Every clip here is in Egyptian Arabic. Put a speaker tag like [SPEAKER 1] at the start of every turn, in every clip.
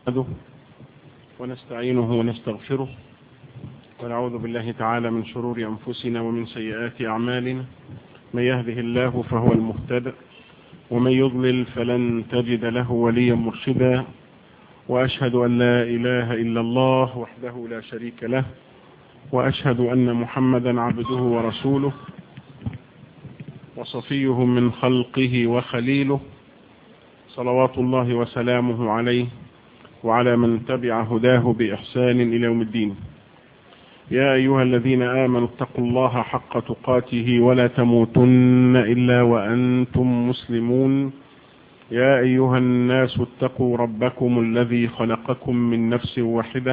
[SPEAKER 1] نحمده ونستعينه ونستغفره ونعوذ بالله تعالى من شرور أنفسنا ومن سيئات أعمالنا من يهده الله فهو المهتد ومن يضلل فلن تجد له وليا مرشدا وأشهد أن لا إله إلا الله وحده لا شريك له وأشهد أن محمدا عبده ورسوله وصفيه من خلقه وخليله صلوات الله وسلامه عليه وعلى من تبع هداه بإحسان إلى يوم الدين يا أيها الذين آمنوا اتقوا الله حق تقاته ولا تموتن إلا وأنتم مسلمون يا أيها الناس اتقوا ربكم الذي خلقكم من نفس واحدة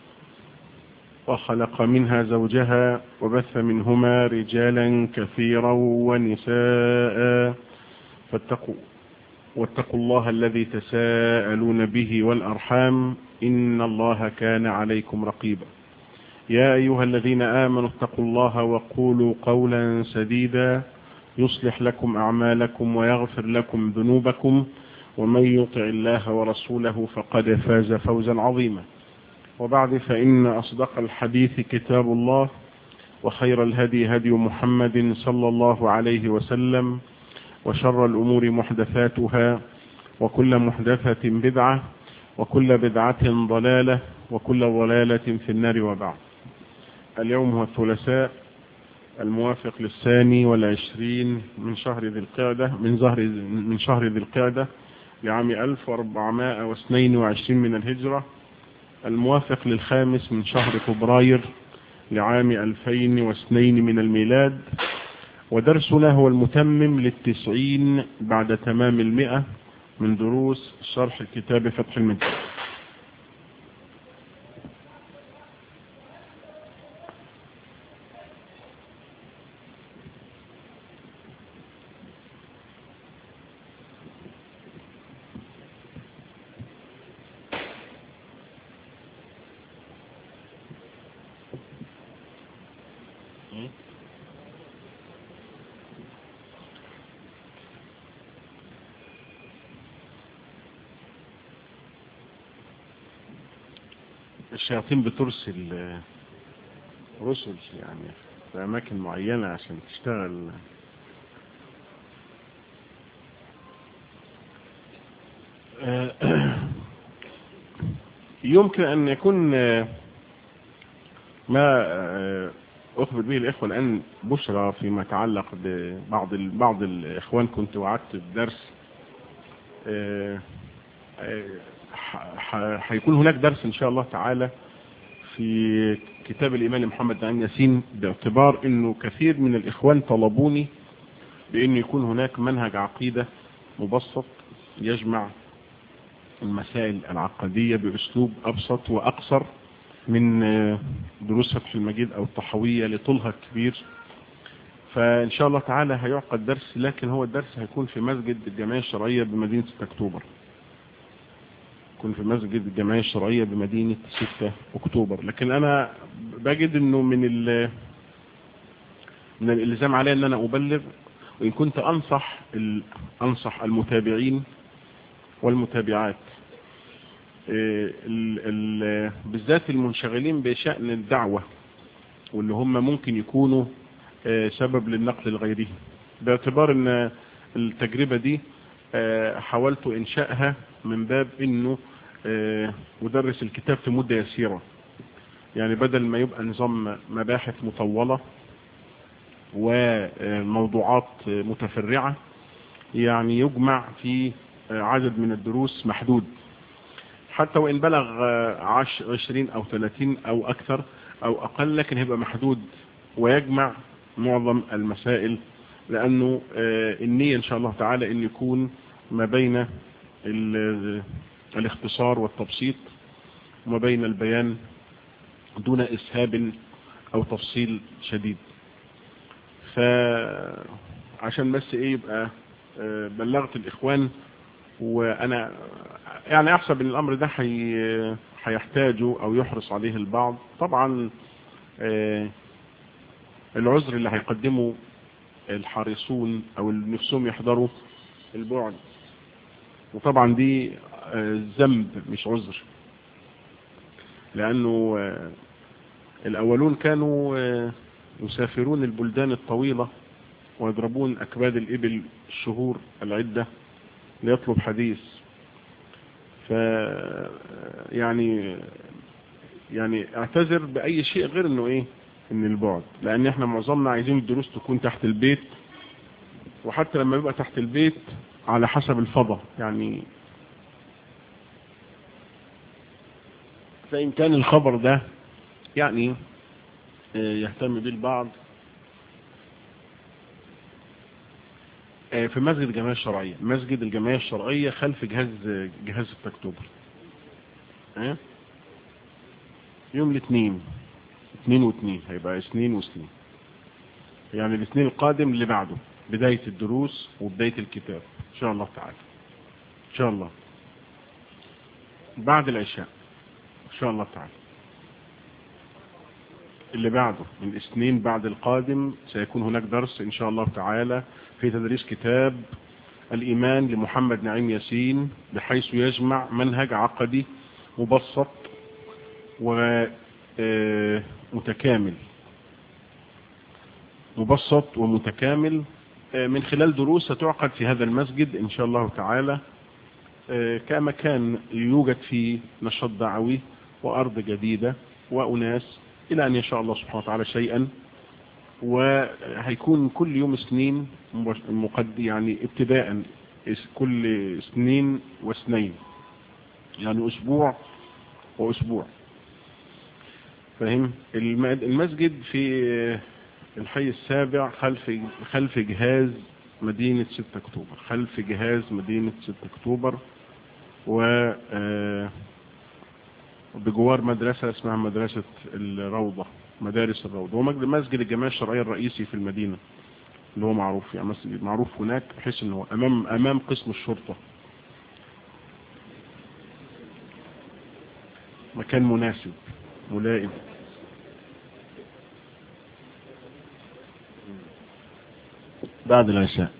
[SPEAKER 1] وخلق منها زوجها وبث منهما رجالا كثيرا ونساء فاتقوا واتقوا الله الذي تساءلون به والأرحام إن الله كان عليكم رقيبا يا أيها الذين آمنوا اتقوا الله وقولوا قولا سديدا يصلح لكم أعمالكم ويغفر لكم ذنوبكم ومن يطع الله ورسوله فقد فاز فوزا عظيما وبعد فإن أصدق الحديث كتاب الله وخير الهدي هدي محمد صلى الله عليه وسلم وشر الأمور محدثاتها وكل محدثة بدعة وكل بدعة ضلالة وكل ضلالة في النار وبعد اليوم هو الثلاثاء الموافق للثاني والعشرين من شهر ذي القعدة من زهر من شهر ذي القعدة لعام 1422 من الهجرة الموافق للخامس من شهر فبراير لعام 2002 من الميلاد ودرسنا هو المتمم للتسعين بعد تمام المئة من دروس شرح الكتاب فتح المجد الشياطين بترسل رسل يعني في أماكن معينة عشان تشتغل يمكن أن يكون ما أخبر به الإخوة الآن بشرى فيما يتعلق ببعض بعض الإخوان كنت وعدت بدرس هيكون هناك درس ان شاء الله تعالى في كتاب الإيمان محمد نعيم ياسين باعتبار انه كثير من الاخوان طلبوني بانه يكون هناك منهج عقيدة مبسط يجمع المسائل العقدية باسلوب ابسط واقصر من دروس فتح المجيد او الطحوية لطولها كبير فان شاء الله تعالى هيعقد درس لكن هو الدرس هيكون في مسجد الجمعية الشرعية بمدينة 6 اكتوبر يكون في مسجد الجمعية الشرعية بمدينة 6 اكتوبر لكن انا بجد انه من ال من الالزام علي ان انا ابلغ وان كنت انصح انصح المتابعين والمتابعات ال ال بالذات المنشغلين بشأن الدعوة واللي هم ممكن يكونوا سبب للنقل لغيره باعتبار ان التجربة دي حاولت انشائها من باب انه ودرس الكتاب في مدة يسيرة يعني بدل ما يبقى نظام مباحث مطولة وموضوعات متفرعة يعني يجمع في عدد من الدروس محدود حتى وإن بلغ عشرين أو ثلاثين أو أكثر أو أقل لكن هيبقى محدود ويجمع معظم المسائل لأنه النية إن شاء الله تعالى أن يكون ما بين الاختصار والتبسيط وما بين البيان دون إسهاب أو تفصيل شديد فعشان بس إيه يبقى بلغت الإخوان وأنا يعني أحسب أن الأمر ده هيحتاجه أو يحرص عليه البعض طبعا العذر اللي هيقدمه الحارسون او اللي نفسهم يحضروا البعد وطبعا دي ذنب مش عذر لأنه الأولون كانوا يسافرون البلدان الطويلة ويضربون أكباد الإبل الشهور العدة ليطلب حديث ف يعني يعني اعتذر بأي شيء غير انه ايه ان البعد لان احنا معظمنا عايزين الدروس تكون تحت البيت وحتى لما يبقى تحت البيت على حسب الفضاء يعني فإن كان الخبر ده يعني يهتم به البعض في مسجد الجمعية الشرعية مسجد الجمعية الشرعية خلف جهاز جهاز 6 اكتوبر يوم الاثنين اثنين واثنين هيبقى اثنين واثنين يعني الاثنين القادم اللي بعده بداية الدروس وبداية الكتاب ان شاء الله تعالى ان شاء الله بعد العشاء ان شاء الله تعالى اللي بعده من الاثنين بعد القادم سيكون هناك درس ان شاء الله تعالى في تدريس كتاب الايمان لمحمد نعيم ياسين بحيث يجمع منهج عقدي مبسط ومتكامل مبسط ومتكامل من خلال دروس ستعقد في هذا المسجد ان شاء الله تعالى كمكان يوجد فيه نشاط دعوي وارض جديدة واناس الى ان يشاء الله سبحانه وتعالى شيئا وهيكون كل يوم اثنين مقد يعني ابتداء كل اثنين واثنين يعني اسبوع واسبوع فاهم المسجد في الحي السابع خلف خلف جهاز مدينة 6 اكتوبر خلف جهاز مدينة 6 اكتوبر و بجوار مدرسة اسمها مدرسة الروضة مدارس الروضة هو مسجد الجمعية الشرعية الرئيسي في المدينة اللي هو معروف يعني مسجد معروف هناك بحيث انه امام امام قسم الشرطة مكان مناسب ملائم بعد العشاء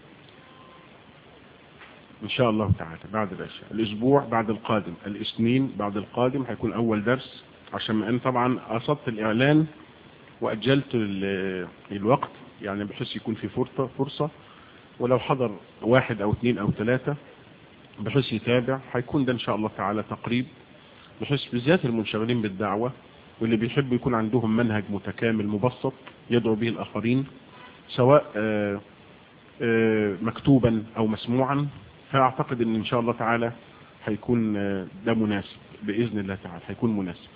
[SPEAKER 1] ان شاء الله تعالى بعد العشاء الاسبوع بعد القادم الاثنين بعد القادم هيكون اول درس عشان انا طبعا قصدت الاعلان واجلت الوقت يعني بحيث يكون في فرصة فرصة ولو حضر واحد او اثنين او ثلاثة بحيث يتابع هيكون ده ان شاء الله تعالى تقريب بحيث بالذات المنشغلين بالدعوة واللي بيحبوا يكون عندهم منهج متكامل مبسط يدعو به الاخرين سواء آآ آآ مكتوبا او مسموعا فاعتقد ان ان شاء الله تعالى هيكون ده مناسب باذن الله تعالى هيكون مناسب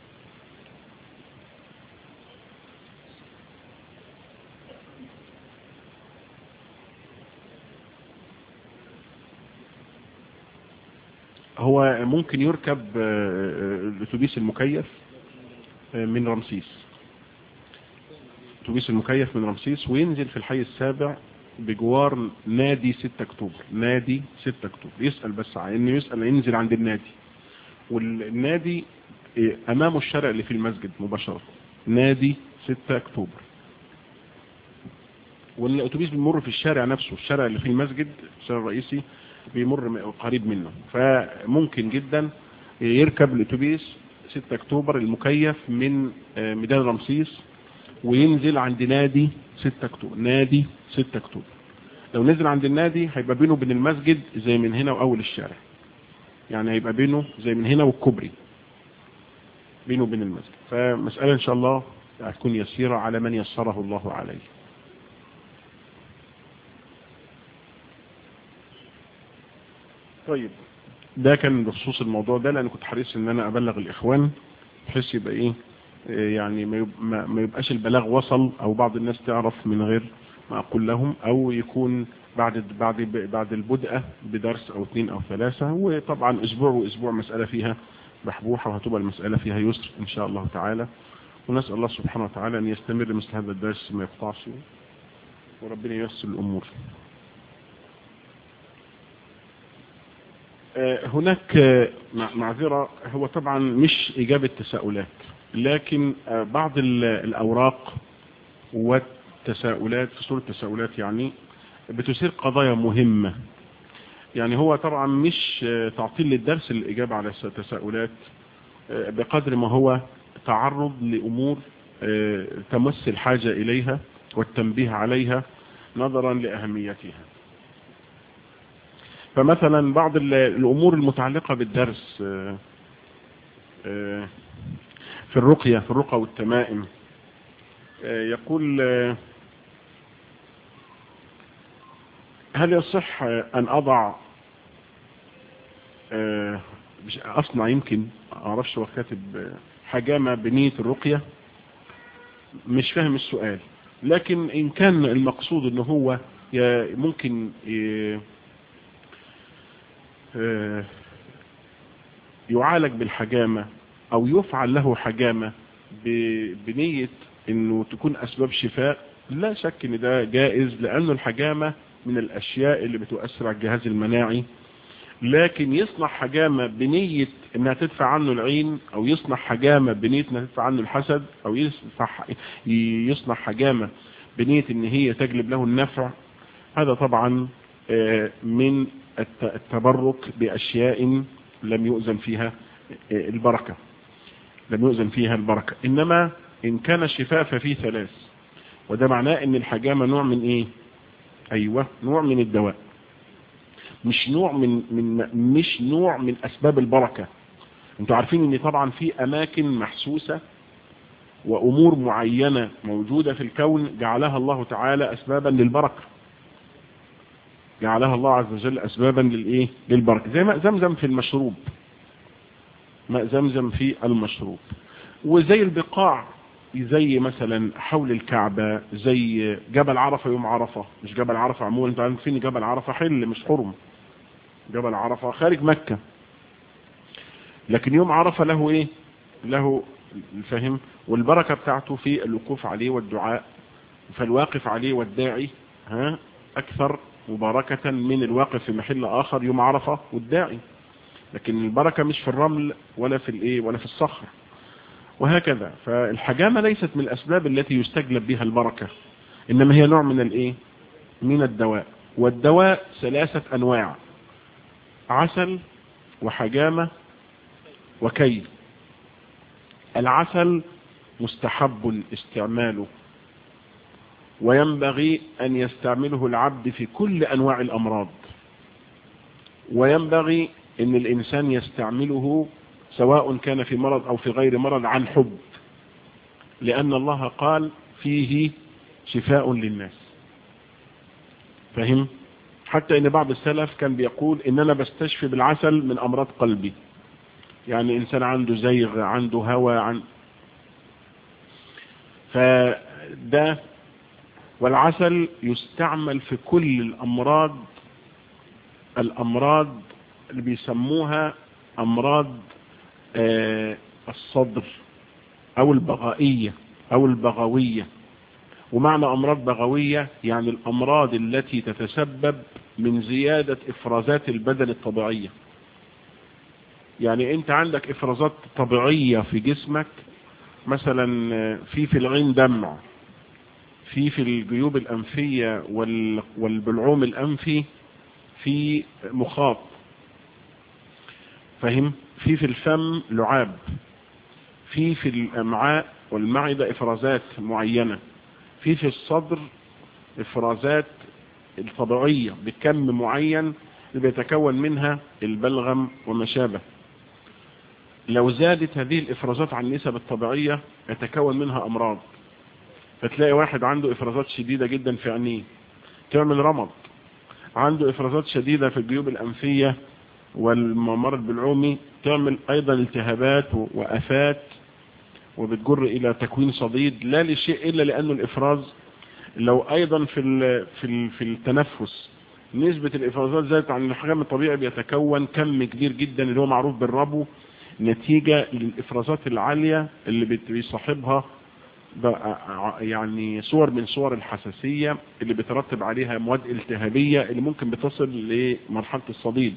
[SPEAKER 1] هو ممكن يركب الاتوبيس المكيف من رمسيس الاتوبيس المكيف من رمسيس وينزل في الحي السابع بجوار نادي 6 اكتوبر نادي 6 اكتوبر يسأل بس انه يسأل ينزل عند النادي والنادي امامه الشارع اللي في المسجد مباشرة نادي 6 اكتوبر والاتوبيس بيمر في الشارع نفسه الشارع اللي في المسجد الشارع الرئيسي بيمر قريب منه فممكن جدا يركب الاتوبيس 6 اكتوبر المكيف من ميدان رمسيس وينزل عند نادي 6 اكتوبر نادي 6 اكتوبر لو نزل عند النادي هيبقى بينه وبين المسجد زي من هنا واول الشارع يعني هيبقى بينه زي من هنا والكوبري بينه وبين المسجد فمسألة ان شاء الله هتكون يسيرة على من يسره الله عليه طيب ده كان بخصوص الموضوع ده لان كنت حريص ان انا ابلغ الاخوان بحيث يبقى ايه يعني ما يبقاش البلاغ وصل او بعض الناس تعرف من غير ما اقول لهم او يكون بعد بعد بعد البدء بدرس او اثنين او ثلاثة وطبعا اسبوع واسبوع مسألة فيها بحبوحة وهتبقى المسألة فيها يسر ان شاء الله تعالى ونسأل الله سبحانه وتعالى ان يستمر مثل هذا الدرس ما يقطعش وربنا ييسر الامور هناك معذرة هو طبعا مش اجابة تساؤلات لكن بعض الأوراق والتساؤلات في صورة التساؤلات يعني بتثير قضايا مهمة يعني هو طبعا مش تعطيل للدرس الإجابة على التساؤلات بقدر ما هو تعرض لأمور تمس الحاجة إليها والتنبيه عليها نظرا لأهميتها فمثلا بعض الأمور المتعلقة بالدرس في الرقية في الرقى والتمائم يقول هل يصح أن أضع أصنع يمكن أعرفش هو كاتب حجامة بنية الرقية مش فاهم السؤال لكن إن كان المقصود أنه هو ممكن يعالج بالحجامة أو يفعل له حجامة بنية أنه تكون أسباب شفاء لا شك أن ده جائز لأن الحجامة من الأشياء اللي بتؤثر على الجهاز المناعي لكن يصنع حجامة بنية انها تدفع عنه العين او يصنع حجامة بنية انها تدفع عنه الحسد او يصنع حجامة بنية ان هي تجلب له النفع هذا طبعا من التبرك باشياء لم يؤذن فيها البركة لم يؤذن فيها البركة انما ان كان الشفاء ففيه ثلاث وده معناه ان الحجامة نوع من ايه ايوه نوع من الدواء مش نوع من من مش نوع من اسباب البركه انتوا عارفين ان طبعا في اماكن محسوسه وامور معينه موجوده في الكون جعلها الله تعالى اسبابا للبركه جعلها الله عز وجل اسبابا للايه للبركه زي ماء زمزم في المشروب ماء زمزم في المشروب وزي البقاع زي مثلا حول الكعبة زي جبل عرفة يوم عرفة مش جبل عرفة عموما انتوا عارفين جبل عرفة حل مش حرم جبل عرفة خارج مكة لكن يوم عرفة له ايه له الفهم والبركة بتاعته في الوقوف عليه والدعاء فالواقف عليه والداعي ها اكثر مباركة من الواقف في محل اخر يوم عرفة والداعي لكن البركة مش في الرمل ولا في الايه ولا في الصخر وهكذا فالحجامة ليست من الأسباب التي يستجلب بها البركة إنما هي نوع من الإيه من الدواء والدواء ثلاثة أنواع عسل وحجامة وكي العسل مستحب استعماله وينبغي أن يستعمله العبد في كل أنواع الأمراض وينبغي أن الإنسان يستعمله سواء كان في مرض أو في غير مرض عن حب لأن الله قال فيه شفاء للناس فهم حتى ان بعض السلف كان بيقول ان انا بستشفي بالعسل من امراض قلبي يعني انسان عنده زيغ عنده هوى عن فده والعسل يستعمل في كل الامراض الامراض اللي بيسموها امراض آه الصدر او البغائية او البغوية ومعنى امراض بغوية يعني الامراض التي تتسبب من زيادة افرازات البدن الطبيعية يعني انت عندك افرازات طبيعية في جسمك مثلا في في العين دمع في في الجيوب الانفية والبلعوم الانفي في مخاط فهم في في الفم لعاب في في الامعاء والمعدة افرازات معينة في في الصدر افرازات الطبيعية بكم معين اللي بيتكون منها البلغم وما شابه لو زادت هذه الافرازات عن النسب الطبيعية يتكون منها امراض فتلاقي واحد عنده افرازات شديدة جدا في عينيه تعمل رمض عنده افرازات شديدة في الجيوب الانفية والممر البلعومي تعمل ايضا التهابات وافات وبتجر الى تكوين صديد لا لشيء الا لانه الافراز لو ايضا في في في التنفس نسبة الافرازات زادت عن الحجم الطبيعي بيتكون كم كبير جدا اللي هو معروف بالربو نتيجة للافرازات العالية اللي بيصاحبها يعني صور من صور الحساسية اللي بترتب عليها مواد التهابية اللي ممكن بتصل لمرحلة الصديد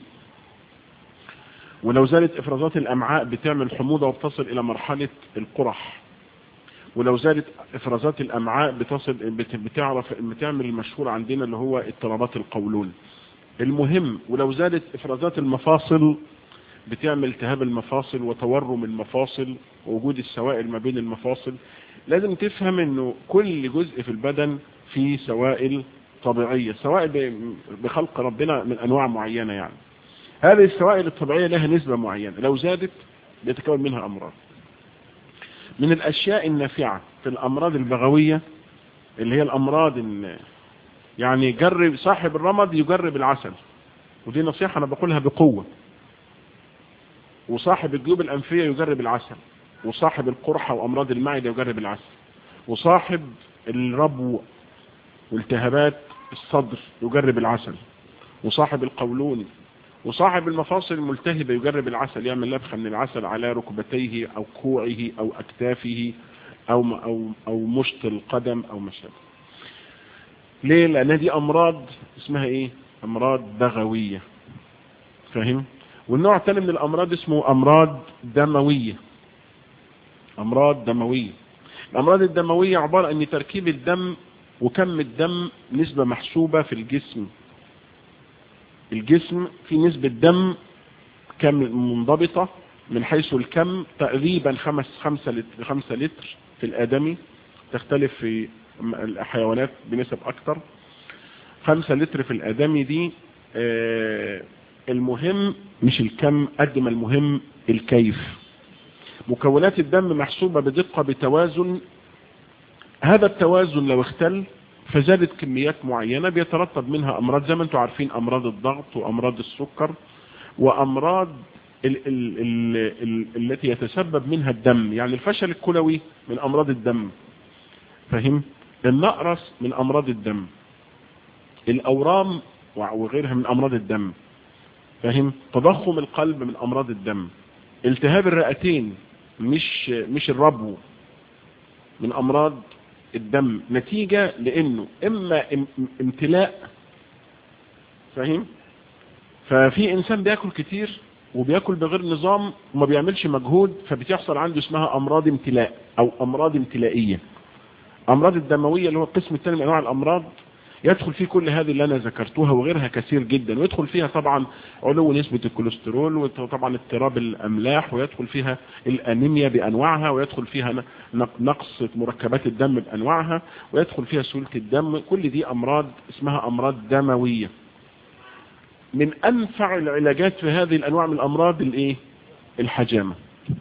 [SPEAKER 1] ولو زادت افرازات الامعاء بتعمل حموضة وبتصل الى مرحلة القرح ولو زادت افرازات الامعاء بتصل بتعرف بتعمل المشهور عندنا اللي هو اضطرابات القولون المهم ولو زادت افرازات المفاصل بتعمل التهاب المفاصل وتورم المفاصل ووجود السوائل ما بين المفاصل لازم تفهم انه كل جزء في البدن فيه سوائل طبيعية سوائل بخلق ربنا من انواع معينة يعني هذه السوائل الطبيعية لها نسبة معينة لو زادت بيتكون منها امراض من الاشياء النافعة في الامراض البغوية اللي هي الامراض يعني جرب صاحب الرمد يجرب العسل ودي نصيحة انا بقولها بقوة وصاحب الجيوب الانفية يجرب العسل وصاحب القرحة وامراض المعدة يجرب العسل وصاحب الربو والتهابات الصدر يجرب العسل وصاحب القولون وصاحب المفاصل الملتهبة يجرب العسل يعمل لبخة من العسل على ركبتيه او كوعه او اكتافه او او او مشط القدم او مشابه ليه لان دي امراض اسمها ايه امراض بغوية فاهم والنوع الثاني من الامراض اسمه امراض دموية امراض دموية الامراض الدموية عبارة ان تركيب الدم وكم الدم نسبة محسوبة في الجسم الجسم في نسبة دم كم منضبطة من حيث الكم تقريبا خمس خمسة لتر, خمسة لتر في الآدمي تختلف في الحيوانات بنسب أكتر خمسة لتر في الآدمي دي آه المهم مش الكم قد ما المهم الكيف مكونات الدم محسوبة بدقة بتوازن هذا التوازن لو اختل فزادت كميات معينة بيترتب منها أمراض زي ما انتم عارفين أمراض الضغط وأمراض السكر وأمراض ال ال ال ال التي يتسبب منها الدم يعني الفشل الكلوي من أمراض الدم فهم النقرس من أمراض الدم الأورام وغيرها من أمراض الدم فهم تضخم القلب من أمراض الدم التهاب الرئتين مش مش الربو من أمراض الدم نتيجة لانه اما امتلاء فاهم ففي انسان بياكل كتير وبياكل بغير نظام وما بيعملش مجهود فبتحصل عنده اسمها امراض امتلاء او امراض امتلائية امراض الدموية اللي هو القسم الثاني من انواع الامراض يدخل فيه كل هذه اللي انا ذكرتها وغيرها كثير جدا ويدخل فيها طبعا علو نسبة الكوليسترول وطبعا اضطراب الاملاح ويدخل فيها الانيميا بانواعها ويدخل فيها نقص مركبات الدم بانواعها ويدخل فيها سهولة الدم كل دي امراض اسمها امراض دموية من انفع العلاجات في هذه الانواع من الامراض الايه الحجامة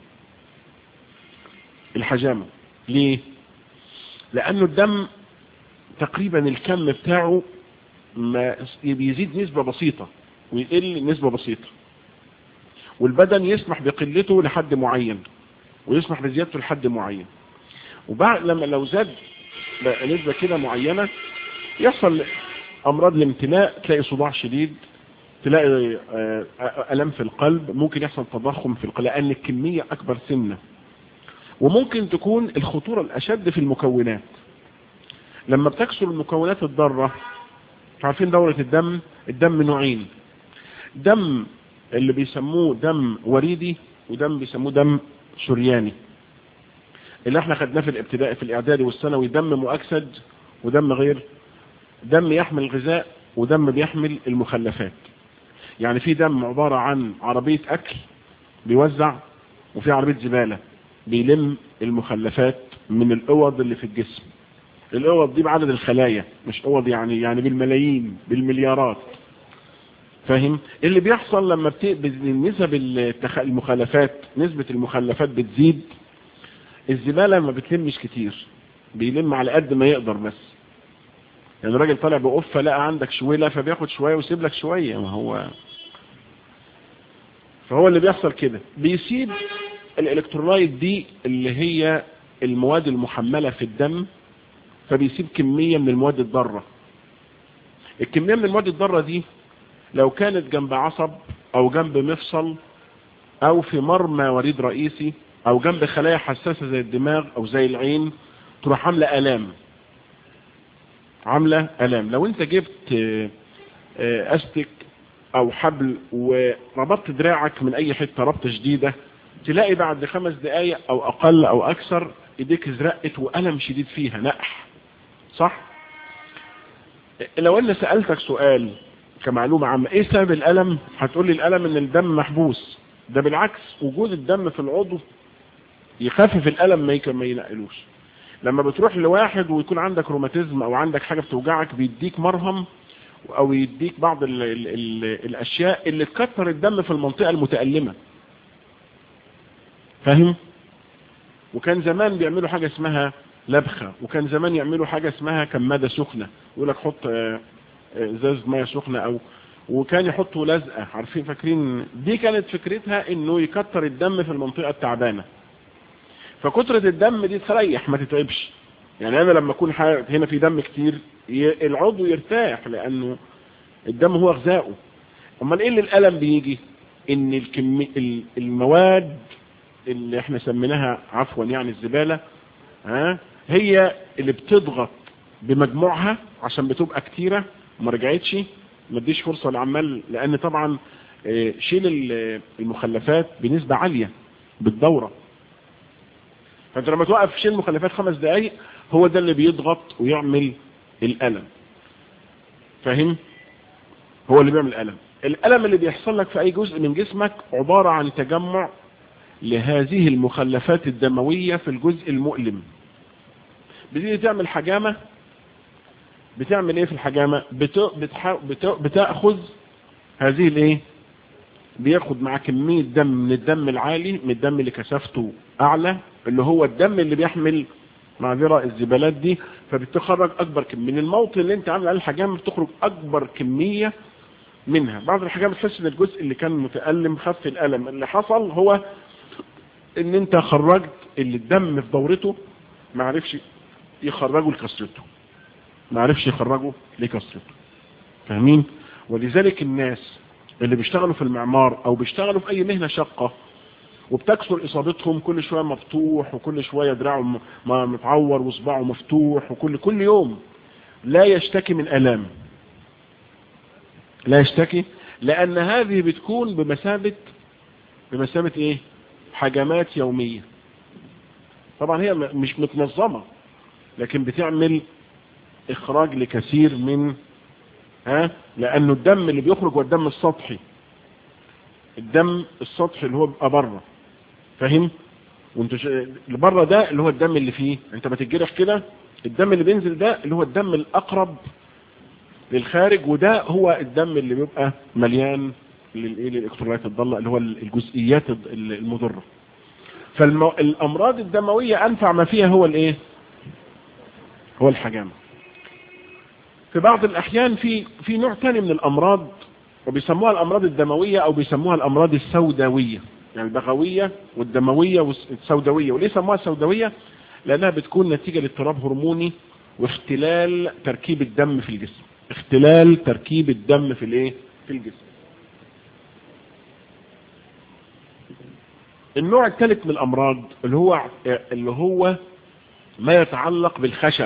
[SPEAKER 1] الحجامة ليه لانه الدم تقريبا الكم بتاعه ما بيزيد نسبة بسيطة ويقل نسبة بسيطة والبدن يسمح بقلته لحد معين ويسمح بزيادته لحد معين وبعد لما لو زاد نسبة كده معينة يحصل امراض الامتلاء تلاقي صداع شديد تلاقي الم في القلب ممكن يحصل تضخم في القلب لان الكمية اكبر سنة وممكن تكون الخطورة الاشد في المكونات لما بتكسر المكونات الضارة عارفين دورة الدم الدم نوعين دم اللي بيسموه دم وريدي ودم بيسموه دم شرياني اللي احنا خدناه في الابتدائي في الاعدادي والثانوي دم مؤكسد ودم غير دم يحمل الغذاء ودم بيحمل المخلفات يعني في دم عبارة عن عربية اكل بيوزع وفي عربية زبالة بيلم المخلفات من الاوض اللي في الجسم الاوض دي بعدد الخلايا مش اوض يعني يعني بالملايين بالمليارات فاهم اللي بيحصل لما نسب المخلفات نسبة المخلفات بتزيد الزبالة ما بتلمش كتير بيلم على قد ما يقدر بس يعني الراجل طالع بقفة لقى عندك شويلة فبياخد شوية ويسيب لك شوية ما هو فهو اللي بيحصل كده بيسيب الالكترولايت دي اللي هي المواد المحملة في الدم فبيسيب كمية من المواد الضارة الكمية من المواد الضارة دي لو كانت جنب عصب او جنب مفصل او في مرمى وريد رئيسي او جنب خلايا حساسة زي الدماغ او زي العين تروح عاملة الام عاملة الام لو انت جبت استك او حبل وربطت دراعك من اي حتة ربطة شديدة تلاقي بعد خمس دقايق او اقل او اكثر ايديك ازرقت والم شديد فيها نقح صح لو انا سألتك سؤال كمعلومة عامة ايه سبب الالم هتقول لي الالم ان الدم محبوس ده بالعكس وجود الدم في العضو يخفف الالم ما يك- ما ينقلوش لما بتروح لواحد ويكون عندك روماتيزم او عندك حاجه بتوجعك بيديك مرهم او يديك بعض ال ال ال الاشياء اللي تكتر الدم في المنطقه المتالمه فاهم وكان زمان بيعملوا حاجه اسمها لبخه وكان زمان يعملوا حاجه اسمها كماده سخنه يقول لك حط آه، آه، ازاز ميه سخنه او وكان يحطوا لزقه عارفين فاكرين دي كانت فكرتها انه يكتر الدم في المنطقه التعبانه فكترة الدم دي تريح ما تتعبش يعني انا لما اكون ح- هنا في دم كتير ي- العضو يرتاح لانه الدم هو غذائه امال ايه اللي الالم بيجي ان الكمي ال- المواد اللي احنا سميناها عفوا يعني الزبالة ها هي اللي بتضغط بمجموعها عشان بتبقى كتيرة وما رجعتش ما اديش فرصة للعمال لان طبعا آه، شيل ال- المخلفات بنسبة عالية بالدورة فانت لما توقف شيل المخلفات خمس دقايق هو ده اللي بيضغط ويعمل الألم فاهم هو اللي بيعمل الألم الألم اللي بيحصل لك في أي جزء من جسمك عبارة عن تجمع لهذه المخلفات الدموية في الجزء المؤلم بتيجي تعمل حجامة بتعمل ايه في الحجامة بت... بتح... بت... بتأخذ هذه الايه بياخد مع كمية دم من الدم العالي من الدم اللي كثافته اعلى اللي هو الدم اللي بيحمل معذرة الزبالات دي فبتخرج اكبر كمية من الموطن اللي انت عامل عليه الحجامة بتخرج اكبر كمية منها بعض الحاجات بتحس ان الجزء اللي كان متألم خف الالم اللي حصل هو ان انت خرجت اللي الدم في دورته ما عرفش يخرجه لكسرته ما عرفش يخرجه لكسرته فاهمين ولذلك الناس اللي بيشتغلوا في المعمار او بيشتغلوا في اي مهنة شاقة وبتكسر اصابتهم كل شوية مفتوح وكل شوية دراعه م- م- متعور وصباعه مفتوح وكل كل يوم لا يشتكي من الام لا يشتكي لان هذه بتكون بمثابة بمثابة ايه حجمات يومية طبعا هي م- مش متنظمة لكن بتعمل اخراج لكثير من ها لانه الدم اللي بيخرج هو الدم السطحي الدم السطحي اللي هو بيبقى بره فاهم وانت ش... اللي بره ده اللي هو الدم اللي فيه انت ما تتجرح كده الدم اللي بينزل ده اللي هو الدم الاقرب للخارج وده هو الدم اللي بيبقى مليان للايه للالكترولايت الضاله اللي هو الجزئيات الض- المضره فالامراض الدمويه انفع ما فيها هو الايه هو الحجامه في بعض الاحيان في في نوع تاني من الامراض وبيسموها الامراض الدمويه او بيسموها الامراض السوداويه يعني البغويه والدمويه والسوداويه وليه سموها سوداويه لانها بتكون نتيجه لاضطراب هرموني واختلال تركيب الدم في الجسم اختلال تركيب الدم في الايه في الجسم النوع الثالث من الامراض اللي هو اللي هو ما يتعلق بالخشب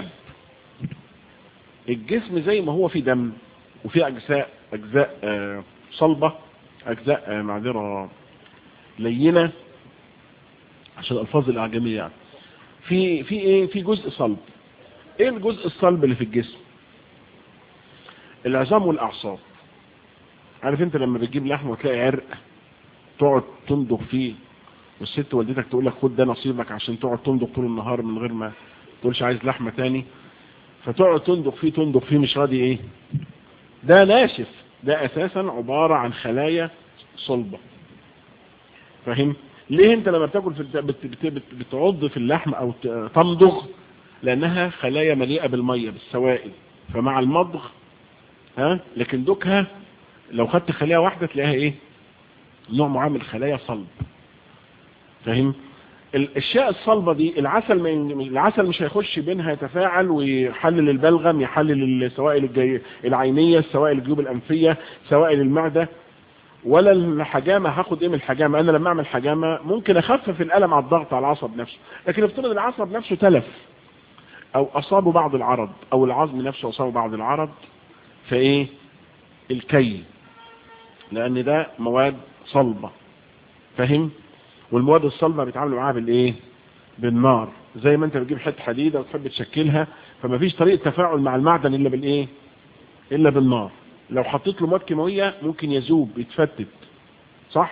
[SPEAKER 1] الجسم زي ما هو في دم وفي اجزاء اجزاء آه، صلبة اجزاء آه، معذرة لينة عشان الالفاظ الاعجمية يعني في في ايه في جزء صلب ايه الجزء الصلب اللي في الجسم العظام والاعصاب عارف انت لما بتجيب لحم وتلاقي عرق تقعد تندغ فيه والست والدتك تقول لك خد ده نصيبك عشان تقعد تندغ طول النهار من غير ما تقولش عايز لحمة تاني فتقعد تندغ فيه تندغ فيه مش راضي ايه ده ناشف ده اساسا عبارة عن خلايا صلبة فاهم ليه انت لما بتاكل في الد- بت- بت- بت- بتعض في اللحم او ت- تمضغ لانها خلايا مليئة بالمية بالسوائل فمع المضغ ها لكن دوكها لو خدت خلية واحدة تلاقيها ايه نوع معامل خلايا صلب فاهم الاشياء الصلبة دي العسل ما ين- العسل مش هيخش بينها يتفاعل ويحلل البلغم يحلل السوائل الجي... العينية السوائل الجيوب الانفية سوائل المعدة ولا الحجامة هاخد ايه من الحجامة انا لما اعمل حجامة ممكن اخفف الالم على الضغط على العصب نفسه لكن افترض العصب نفسه تلف او اصابه بعض العرض او العظم نفسه اصابه بعض العرض فايه الكي لان ده مواد صلبة فاهم والمواد الصلبة بيتعاملوا معاها بالايه بالنار زي ما انت بتجيب حته حديده وتحب تشكلها فما فيش طريقه تفاعل مع المعدن الا بالايه الا بالنار لو حطيت له مواد كيماويه ممكن يذوب يتفتت صح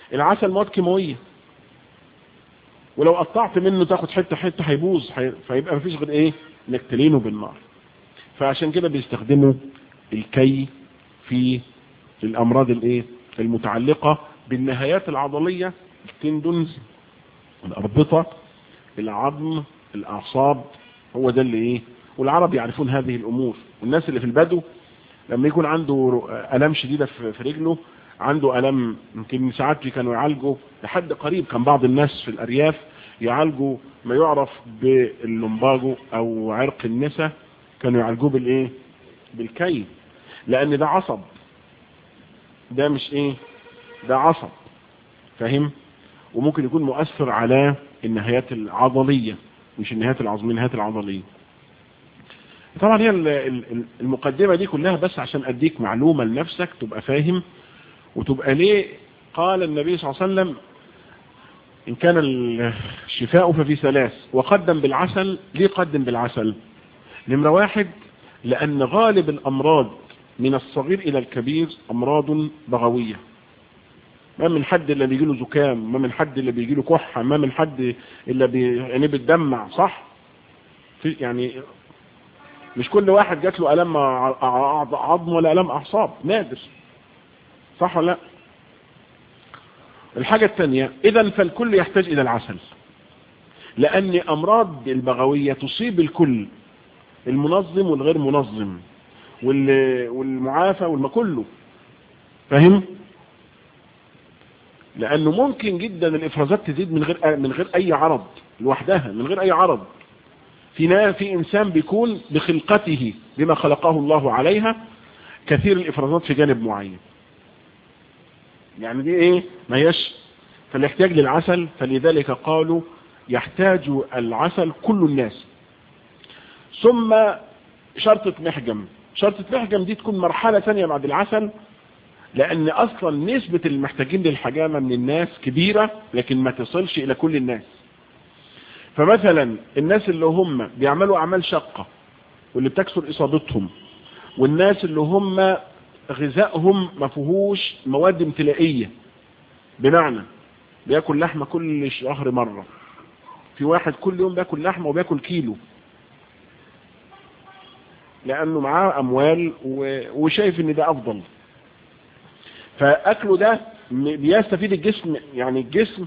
[SPEAKER 1] العسل مواد كيماويه ولو قطعت منه تاخد حته حته هيبوظ حي... فيبقى مفيش غير ايه انك تلينه بالنار فعشان كده بيستخدموا الكي في الامراض الايه المتعلقه بالنهايات العضليه التندونز الاربطه العظم الاعصاب هو ده اللي ايه والعرب يعرفون هذه الامور والناس اللي في البدو لما يكون عنده الام شديده في رجله عنده الم يمكن ساعات كانوا يعالجوا لحد قريب كان بعض الناس في الارياف يعالجوا ما يعرف باللمباجو او عرق النسا كانوا يعالجوه بالايه بالكي لان ده عصب ده مش ايه ده عصب فاهم وممكن يكون مؤثر على النهايات العضلية مش النهايات العظمية النهايات العضلية طبعا هي المقدمة دي كلها بس عشان اديك معلومة لنفسك تبقى فاهم وتبقى ليه قال النبي صلى الله عليه وسلم إن كان الشفاء ففي ثلاث وقدم بالعسل ليه قدم بالعسل نمرة واحد لأن غالب الأمراض من الصغير إلى الكبير أمراض بغوية ما من حد اللي بيجي له زكام ما من حد اللي بيجي له كحة ما من حد اللي بي... يعني بتدمع صح في يعني مش كل واحد جات له ألم عظم ولا ألم أعصاب نادر صح ولا لا الحاجة الثانية إذا فالكل يحتاج إلى العسل لأن أمراض البغوية تصيب الكل المنظم والغير منظم والمعافى والما كله فاهم لأنه ممكن جدا الإفرازات تزيد من غير من غير أي عرض لوحدها من غير أي عرض في في إنسان بيكون بخلقته بما خلقه الله عليها كثير الإفرازات في جانب معين يعني دي ايه ما هيش فالاحتياج للعسل فلذلك قالوا يحتاج العسل كل الناس ثم شرطة محجم شرطة محجم دي تكون مرحلة ثانية بعد العسل لان اصلا نسبة المحتاجين للحجامة من الناس كبيرة لكن ما تصلش الى كل الناس فمثلا الناس اللي هم بيعملوا اعمال شقة واللي بتكسر اصابتهم والناس اللي هم غذائهم ما فيهوش مواد امتلائية بمعنى بياكل لحمة كل شهر مرة في واحد كل يوم بياكل لحمة وبياكل كيلو لانه معاه اموال وشايف ان ده افضل فاكله ده بيستفيد الجسم يعني الجسم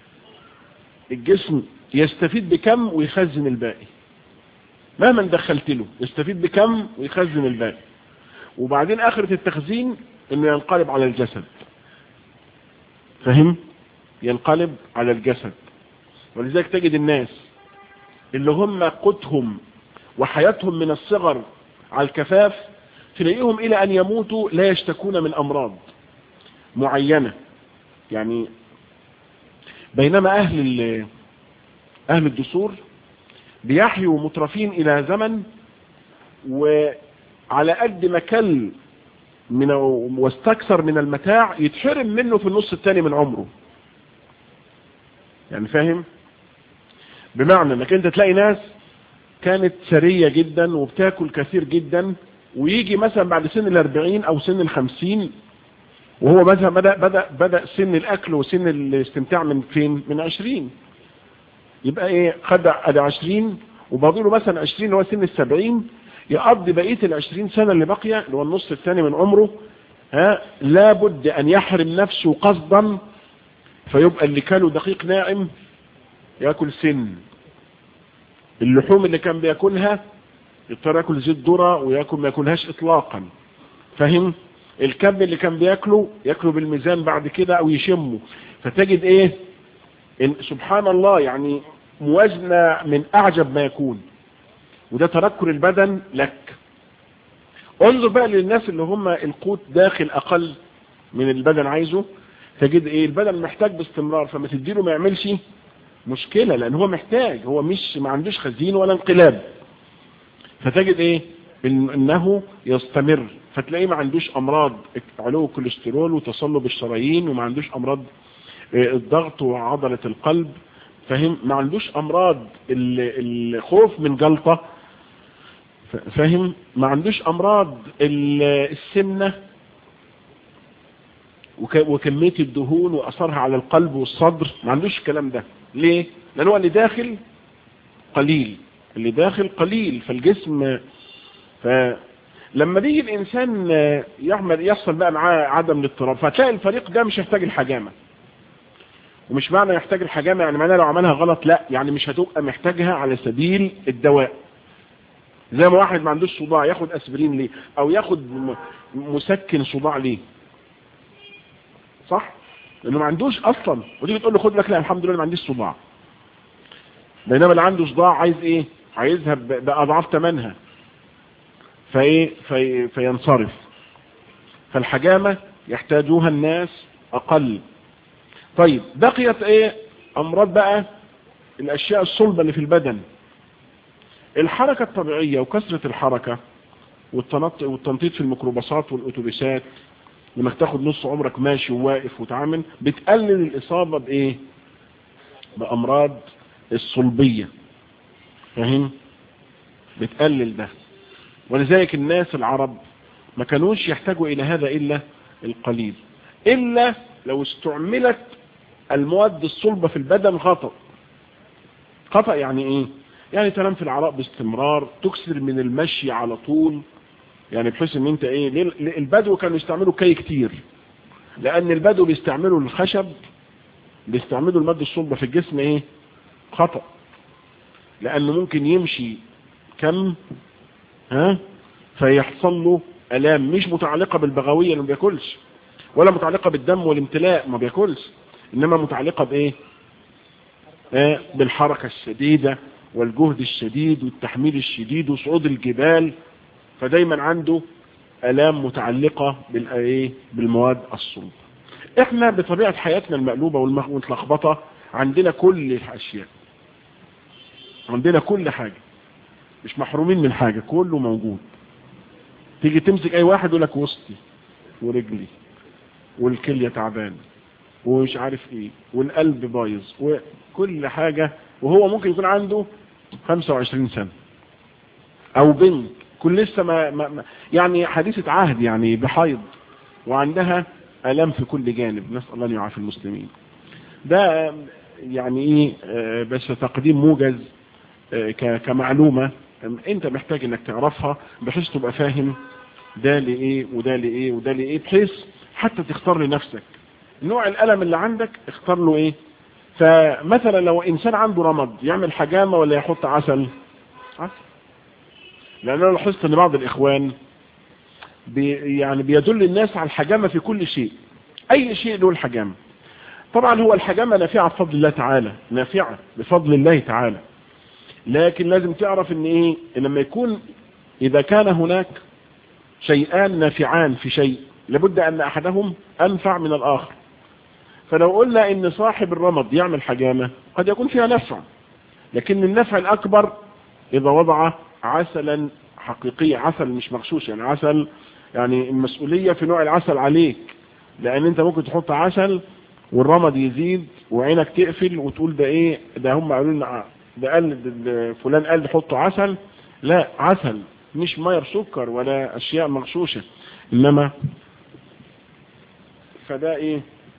[SPEAKER 1] الجسم يستفيد بكم ويخزن الباقي مهما دخلت له يستفيد بكم ويخزن الباقي وبعدين اخرة التخزين انه ينقلب على الجسد فهم ينقلب على الجسد ولذلك تجد الناس اللي هم قوتهم وحياتهم من الصغر على الكفاف تلاقيهم الى ان يموتوا لا يشتكون من امراض معينة يعني بينما اهل اهل الدسور بيحيوا مترفين الى زمن وعلى قد ما كل من واستكثر من المتاع يتحرم منه في النص الثاني من عمره يعني فاهم بمعنى انك انت تلاقي ناس كانت سرية جدا وبتاكل كثير جدا ويجي مثلا بعد سن الاربعين او سن الخمسين وهو مثلا بدأ, بدأ, بدأ سن الاكل وسن الاستمتاع من فين من عشرين يبقى ايه خد ادي عشرين وباضيله مثلا عشرين اللي هو سن السبعين يقضي بقية العشرين سنة اللي باقية اللي هو النص الثاني من عمره ها لابد ان يحرم نفسه قصدا فيبقى اللي كاله دقيق ناعم ياكل سن اللحوم اللي كان بياكلها يضطر ياكل زيت ذره وياكل ما ياكلهاش اطلاقا فاهم الكم اللي كان بياكله ياكله بالميزان بعد كده او يشمه فتجد ايه إن سبحان الله يعني موازنة من اعجب ما يكون وده تنكر البدن لك انظر بقى للناس اللي هم القوت داخل اقل من البدن عايزه تجد ايه البدن محتاج باستمرار فما تديله ما يعملش مشكلة لان هو محتاج هو مش ما عندوش خزين ولا انقلاب فتجد ايه إن انه يستمر فتلاقيه ما عندوش امراض علو الكوليسترول وتصلب الشرايين وما عندوش امراض الضغط وعضلة القلب فاهم ما عندوش امراض الخوف من جلطة فاهم ما عندوش امراض السمنة وك- وكمية الدهون وأثرها على القلب والصدر ما عندوش الكلام ده ليه؟ لأن هو اللي داخل قليل اللي داخل قليل فالجسم فلما بيجي الإنسان يعمل يحصل بقى معاه عدم الاضطراب فتلاقي الفريق ده مش يحتاج الحجامة ومش معنى يحتاج الحجامة يعني معنى لو عملها غلط لا يعني مش هتبقى محتاجها على سبيل الدواء زي ما واحد ما عندوش صداع ياخد اسبرين ليه او ياخد م- مسكن صداع ليه صح لانه ما عندوش اصلا ودي بتقول له خد لك لا الحمد لله ما عنديش صداع بينما اللي عنده صداع عايز ايه عايزها ب- باضعاف ثمنها فايه في فينصرف فالحجامه يحتاجوها الناس اقل طيب بقيت ايه امراض بقى الاشياء الصلبه اللي في البدن الحركه الطبيعيه وكثره الحركه والتنط- والتنطيط في الميكروباصات والاتوبيسات لما تاخد نص عمرك ماشي وواقف وتعامل بتقلل الاصابه بايه بامراض الصلبيه فاهم بتقلل ده ولذلك الناس العرب ما كانوش يحتاجوا الى هذا الا القليل الا لو استعملت المواد الصلبة في البدن خطأ خطأ يعني ايه يعني تنام في العراء باستمرار تكسر من المشي على طول يعني بحيث ان انت ايه ليه- ليه البدو كانوا يستعملوا كي كتير لان البدو بيستعملوا الخشب بيستعملوا المادة الصلبة في الجسم ايه خطأ لانه ممكن يمشي كم ها فيحصل له الام مش متعلقة بالبغوية اللي ما بياكلش ولا متعلقة بالدم والامتلاء ما بياكلش انما متعلقة بايه آه بالحركة الشديدة والجهد الشديد والتحميل الشديد وصعود الجبال فدايما عنده الام متعلقة بالايه بالمواد الصلبة احنا بطبيعة حياتنا المقلوبة والمتلخبطة عندنا كل الاشياء عندنا كل حاجة مش محرومين من حاجة كله موجود تيجي تمسك اي واحد يقول لك وسطي ورجلي والكلية تعبان ومش عارف ايه والقلب بايظ وكل حاجة وهو ممكن يكون عنده 25 سنة او بنت كل لسه ما, ما ما- يعني حديثة عهد يعني بحيض وعندها الام في كل جانب نسأل الله ان يعافي المسلمين ده يعني ايه آه، بس تقديم موجز آه، ك- كمعلومة آم، انت محتاج انك تعرفها بحيث تبقى فاهم ده لايه وده لايه وده لايه بحيث حتى تختار لنفسك نوع الالم اللي عندك اختار له ايه فمثلا لو انسان عنده رمض يعمل حجامة ولا يحط عسل عسل لان انا لاحظت ان بعض الاخوان بي يعني بيدل الناس على الحجامة في كل شيء اي شيء له الحجامة طبعا هو الحجامة نافعة بفضل الله تعالى نافعة بفضل الله تعالى لكن لازم تعرف ان ايه إن لما يكون اذا كان هناك شيئان نافعان في شيء لابد ان احدهم انفع من الاخر فلو قلنا ان صاحب الرمض يعمل حجامة قد يكون فيها نفع لكن النفع الاكبر اذا وضع عسلا حقيقي عسل مش مغشوش يعني عسل يعني المسؤولية في نوع العسل عليك لان انت ممكن تحط عسل والرمض يزيد وعينك تقفل وتقول ده ايه ده هم قالوا لنا ده قال ده فلان قال حطوا عسل لا عسل مش ميه سكر ولا اشياء مغشوشه انما فده ايه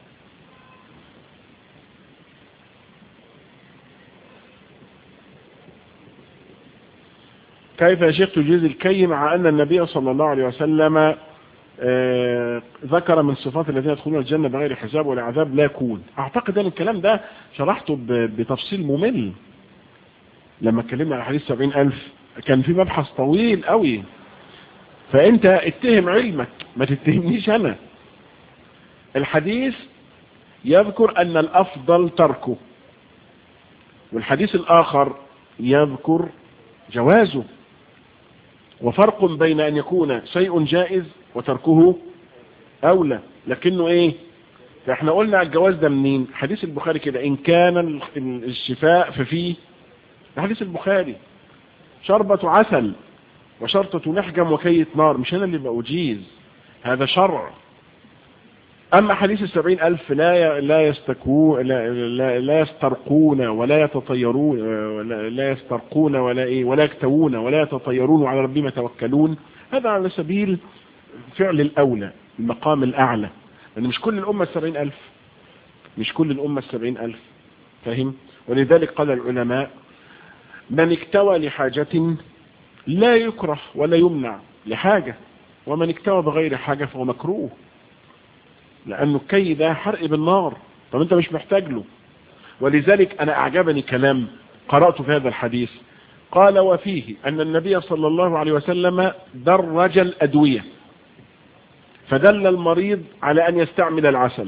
[SPEAKER 1] كيف يا شيخ تجيز الكي مع ان النبي صلى الله عليه وسلم آه، ذكر من صفات الذين يدخلون الجنة بغير حساب ولا عذاب لا يكون اعتقد ان الكلام ده شرحته ب- بتفصيل ممل لما اتكلمنا على حديث سبعين الف كان في مبحث طويل قوي فانت اتهم علمك ما تتهمنيش انا الحديث يذكر ان الافضل تركه والحديث الاخر يذكر جوازه وفرق بين ان يكون شيء جائز وتركه اولى لكنه ايه فاحنا قلنا الجواز ده منين حديث البخاري كده ان كان ال- ال- الشفاء ففيه ده حديث البخاري شربة عسل وشرطة محجم وكية نار مش انا اللي بأجيز هذا شرع اما حديث السبعين الف لا ي- لا يستكو لا, لا, لا يسترقون ولا يتطيرون ولا لا يسترقون ولا ايه ولا يكتوون ولا يتطيرون وعلى ربهم يتوكلون هذا على سبيل فعل الاولى المقام الاعلى لأن مش كل الأمة السبعين ألف مش كل الأمة السبعين ألف فاهم ولذلك قال العلماء من اكتوى لحاجة لا يكره ولا يمنع لحاجة ومن اكتوى بغير حاجة فهو مكروه لأنه الكي ده حرق بالنار طب انت مش محتاج له ولذلك أنا أعجبني كلام قرأت في هذا الحديث قال وفيه أن النبي صلى الله عليه وسلم درج الأدوية فدل المريض على أن يستعمل العسل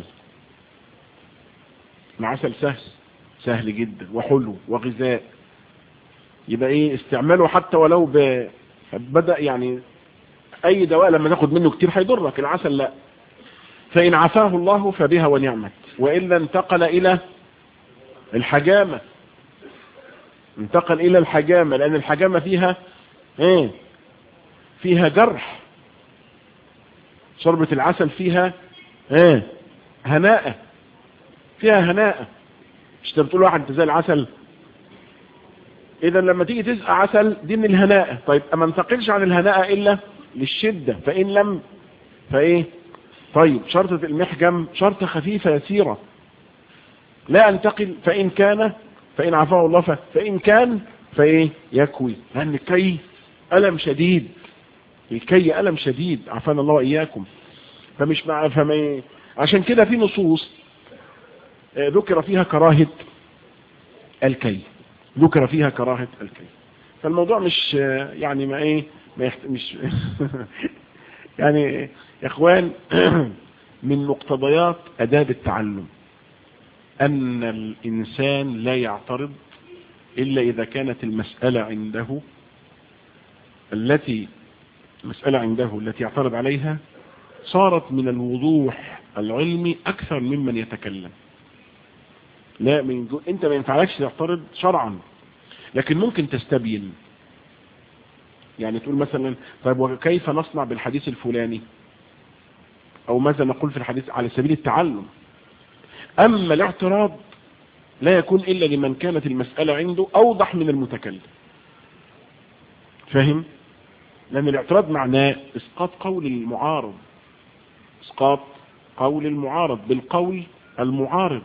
[SPEAKER 1] العسل سهل سهل جدا وحلو وغذاء يبقى ايه استعماله حتى ولو ب... بدأ يعني اي دواء لما ناخد منه كتير هيضرك العسل لا فإن عفاه الله فبها ونعمت وإلا انتقل إلى الحجامة انتقل إلى الحجامة لأن الحجامة فيها ايه فيها جرح شربة العسل فيها ايه هناءة فيها هناءة مش انت بتقول واحد انت زي العسل اذا لما تيجي تسقى عسل دي من الهناءة طيب اما انتقلش عن الهناءة الا للشدة فان لم فايه طيب شرطة المحجم شرطة خفيفة يسيرة لا انتقل فان كان فان عفاه الله فان كان فايه يكوي لان الكي الم شديد الكي الم شديد عفانا الله واياكم فمش مع فما عشان كده في نصوص ذكر فيها كراهة الكي ذكر فيها كراهة الكي فالموضوع مش يعني ما ايه ما يحت... مش يعني يا اخوان من مقتضيات اداب التعلم ان الانسان لا يعترض الا اذا كانت المسألة عنده التي المسألة عنده التي يعترض عليها صارت من الوضوح العلمي اكثر ممن يتكلم لا من جو... انت ما ينفعلكش تعترض شرعا لكن ممكن تستبين يعني تقول مثلا طيب وكيف نصنع بالحديث الفلاني او ماذا نقول في الحديث على سبيل التعلم اما الاعتراض لا يكون الا لمن كانت المسألة عنده اوضح من المتكلم فاهم لان الاعتراض معناه اسقاط قول المعارض اسقاط قول المعارض بالقول المعارض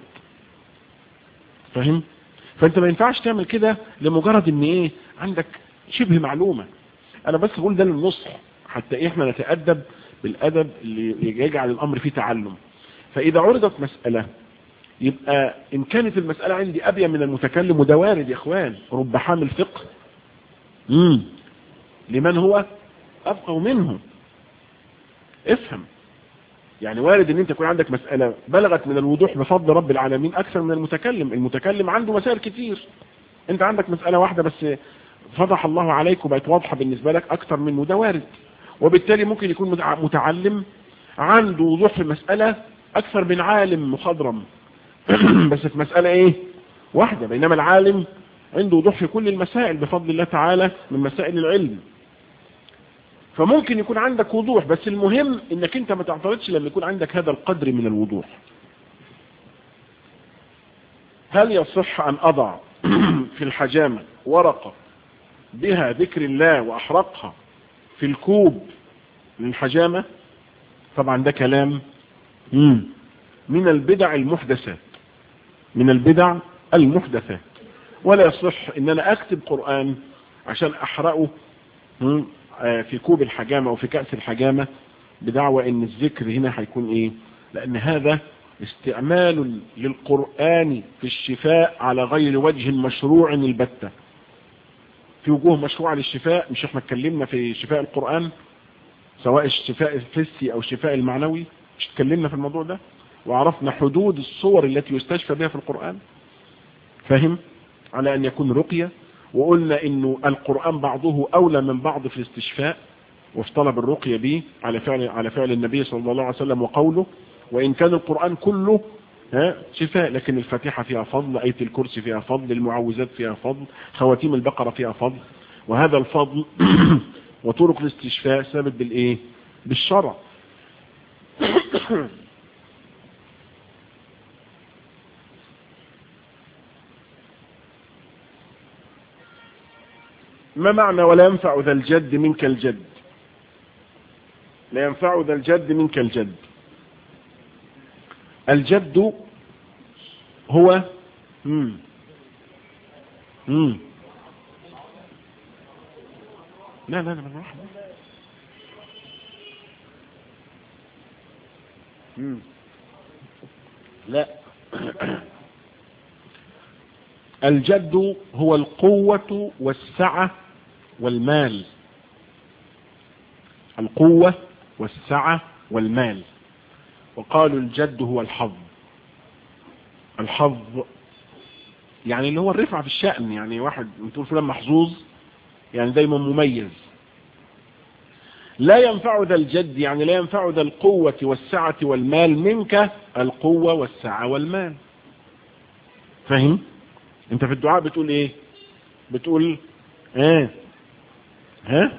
[SPEAKER 1] فاهم فانت ما ينفعش تعمل كده لمجرد ان ايه عندك شبه معلومة انا بس اقول ده للنصح حتى احنا نتأدب بالادب اللي يجعل الامر فيه تعلم فاذا عرضت مسألة يبقى ان كانت المسألة عندي ابين من المتكلم وده وارد يا اخوان رب حامل فقه امم لمن هو افقه منه افهم يعني وارد ان انت يكون عندك مسألة بلغت من الوضوح بفضل رب العالمين اكثر من المتكلم المتكلم عنده مسائل كتير انت عندك مسألة واحدة بس فضح الله عليك وبقت واضحة بالنسبة لك اكثر منه ده وارد وبالتالي ممكن يكون متعلم عنده وضوح في مسألة اكثر من عالم مخضرم بس في مسألة ايه واحدة بينما العالم عنده وضوح في كل المسائل بفضل الله تعالى من مسائل العلم فممكن يكون عندك وضوح بس المهم انك انت ما تعترضش لما يكون عندك هذا القدر من الوضوح هل يصح ان اضع في الحجامة ورقة بها ذكر الله واحرقها في الكوب للحجامة طبعا ده كلام من البدع المحدثات من البدع المحدثات ولا يصح ان انا اكتب قرآن عشان احرقه في كوب الحجامة او في كأس الحجامة بدعوى ان الذكر هنا هيكون ايه لان هذا استعمال للقرآن في الشفاء على غير وجه مشروع البتة في وجوه مشروعة للشفاء مش احنا اتكلمنا في شفاء القرآن سواء الشفاء الحسي او الشفاء المعنوي مش اتكلمنا في الموضوع ده وعرفنا حدود الصور التي يستشفى بها في القرآن فهم على ان يكون رقية وقلنا انه القرآن بعضه اولى من بعض في الاستشفاء وفي طلب الرقية به على فعل على فعل النبي صلى الله عليه وسلم وقوله وان كان القرآن كله ها شفاء لكن الفاتحة فيها فضل آية الكرسي فيها فضل المعوذات فيها فضل خواتيم البقرة فيها فضل وهذا الفضل وطرق الاستشفاء ثابت بالايه بالشرع ما معنى ولا ينفع ذا الجد منك الجد لا ينفع ذا الجد منك الجد الجد هو مم. مم. لا لا لا بالراحة مم. لا الجد هو القوة والسعة والمال القوة والسعة والمال وقالوا الجد هو الحظ الحظ يعني اللي هو الرفعة في الشأن يعني واحد تقول فلان محظوظ يعني دايما مميز لا ينفع ذا الجد يعني لا ينفع ذا القوة والسعة والمال منك القوة والسعة والمال فهم انت في الدعاء بتقول ايه بتقول ايه ها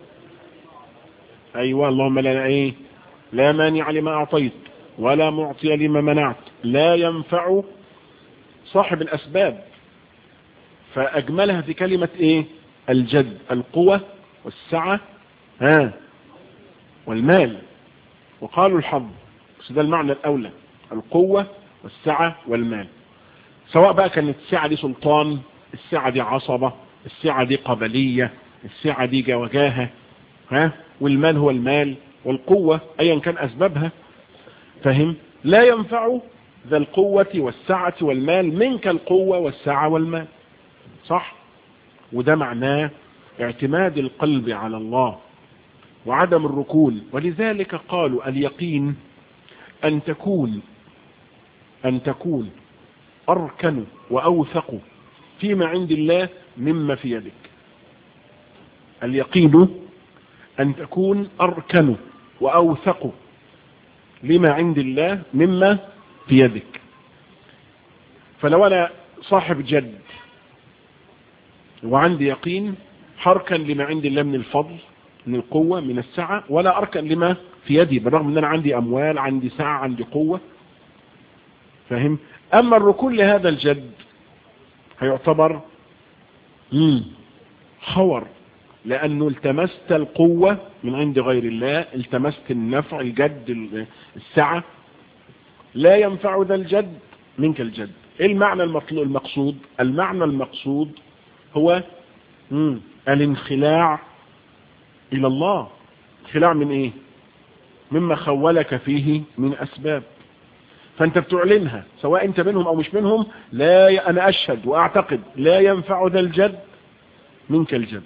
[SPEAKER 1] ايوه اللهم لا ايه لا مانع لما اعطيت ولا معطي لما منعت لا ينفع صاحب الاسباب فاجملها في كلمة ايه الجد القوة والسعة ها والمال وقالوا الحظ بس ده المعنى الاولى القوة والسعة والمال سواء بقى كانت السعة دي سلطان السعة دي عصبة السعة دي قبلية السعة دي وجاهة ها والمال هو المال والقوة ايا كان اسبابها فهم لا ينفع ذا القوة والسعة والمال منك القوة والسعة والمال صح وده معناه اعتماد القلب على الله وعدم الركون ولذلك قالوا اليقين أن تكون أن تكون أركن وأوثق فيما عند الله مما في يدك اليقين أن تكون أركن وأوثق لما عند الله مما في يدك فلو أنا صاحب جد وعندي يقين حركا لما عند الله من الفضل من القوة من السعة ولا أركن لما في يدي بالرغم أن أنا عندي أموال عندي سعة عندي قوة فهم أما الركون لهذا الجد هيعتبر مم. خور لأنه التمست القوة من عند غير الله التمست النفع الجد السعة لا ينفع ذا الجد منك الجد ايه المعنى المطلوب المقصود المعنى المقصود هو مم. الانخلاع الى الله انخلاع من ايه مما خولك فيه من اسباب فانت بتعلنها سواء انت منهم او مش منهم لا ي... انا اشهد واعتقد لا ينفع ذا الجد منك الجد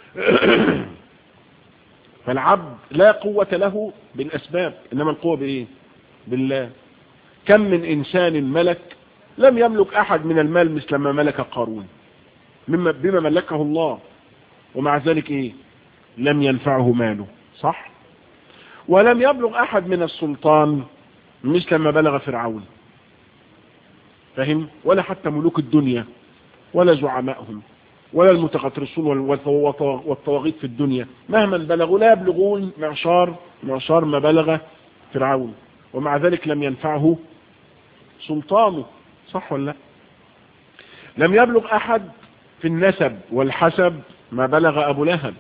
[SPEAKER 1] فالعبد لا قوة له بالاسباب انما القوة بايه بالله كم من انسان ملك لم يملك احد من المال مثل ما ملك قارون مما بما ملكه الله ومع ذلك ايه لم ينفعه ماله صح ولم يبلغ احد من السلطان مثل ما بلغ فرعون فهم ولا حتى ملوك الدنيا ولا زعمائهم ولا المتغطرسون والطواغيت في الدنيا مهما بلغوا لا يبلغون معشار معشار ما بلغ فرعون ومع ذلك لم ينفعه سلطانه صح ولا لا لم يبلغ احد في النسب والحسب ما بلغ ابو لهب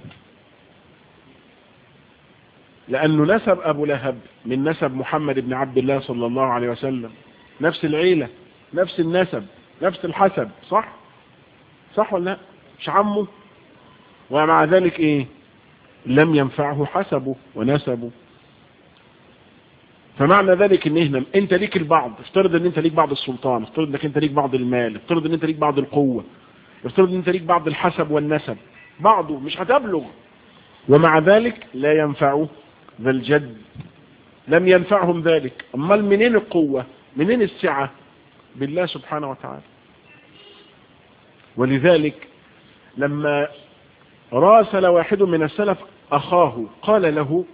[SPEAKER 1] لانه نسب ابو لهب من نسب محمد بن عبد الله صلى الله عليه وسلم نفس العيلة نفس النسب نفس الحسب صح صح ولا لا مش عمه ومع ذلك ايه لم ينفعه حسبه ونسبه فمعنى ذلك ان هنا انت ليك البعض افترض ان انت ليك بعض السلطان افترض انك انت ليك بعض المال افترض ان انت ليك بعض القوة افترض ان انت ليك بعض الحسب والنسب بعضه مش هتبلغ ومع ذلك لا ينفعه ذا الجد لم ينفعهم ذلك امال منين القوة منين السعة بالله سبحانه وتعالى ولذلك لما راسل واحد من السلف اخاه قال له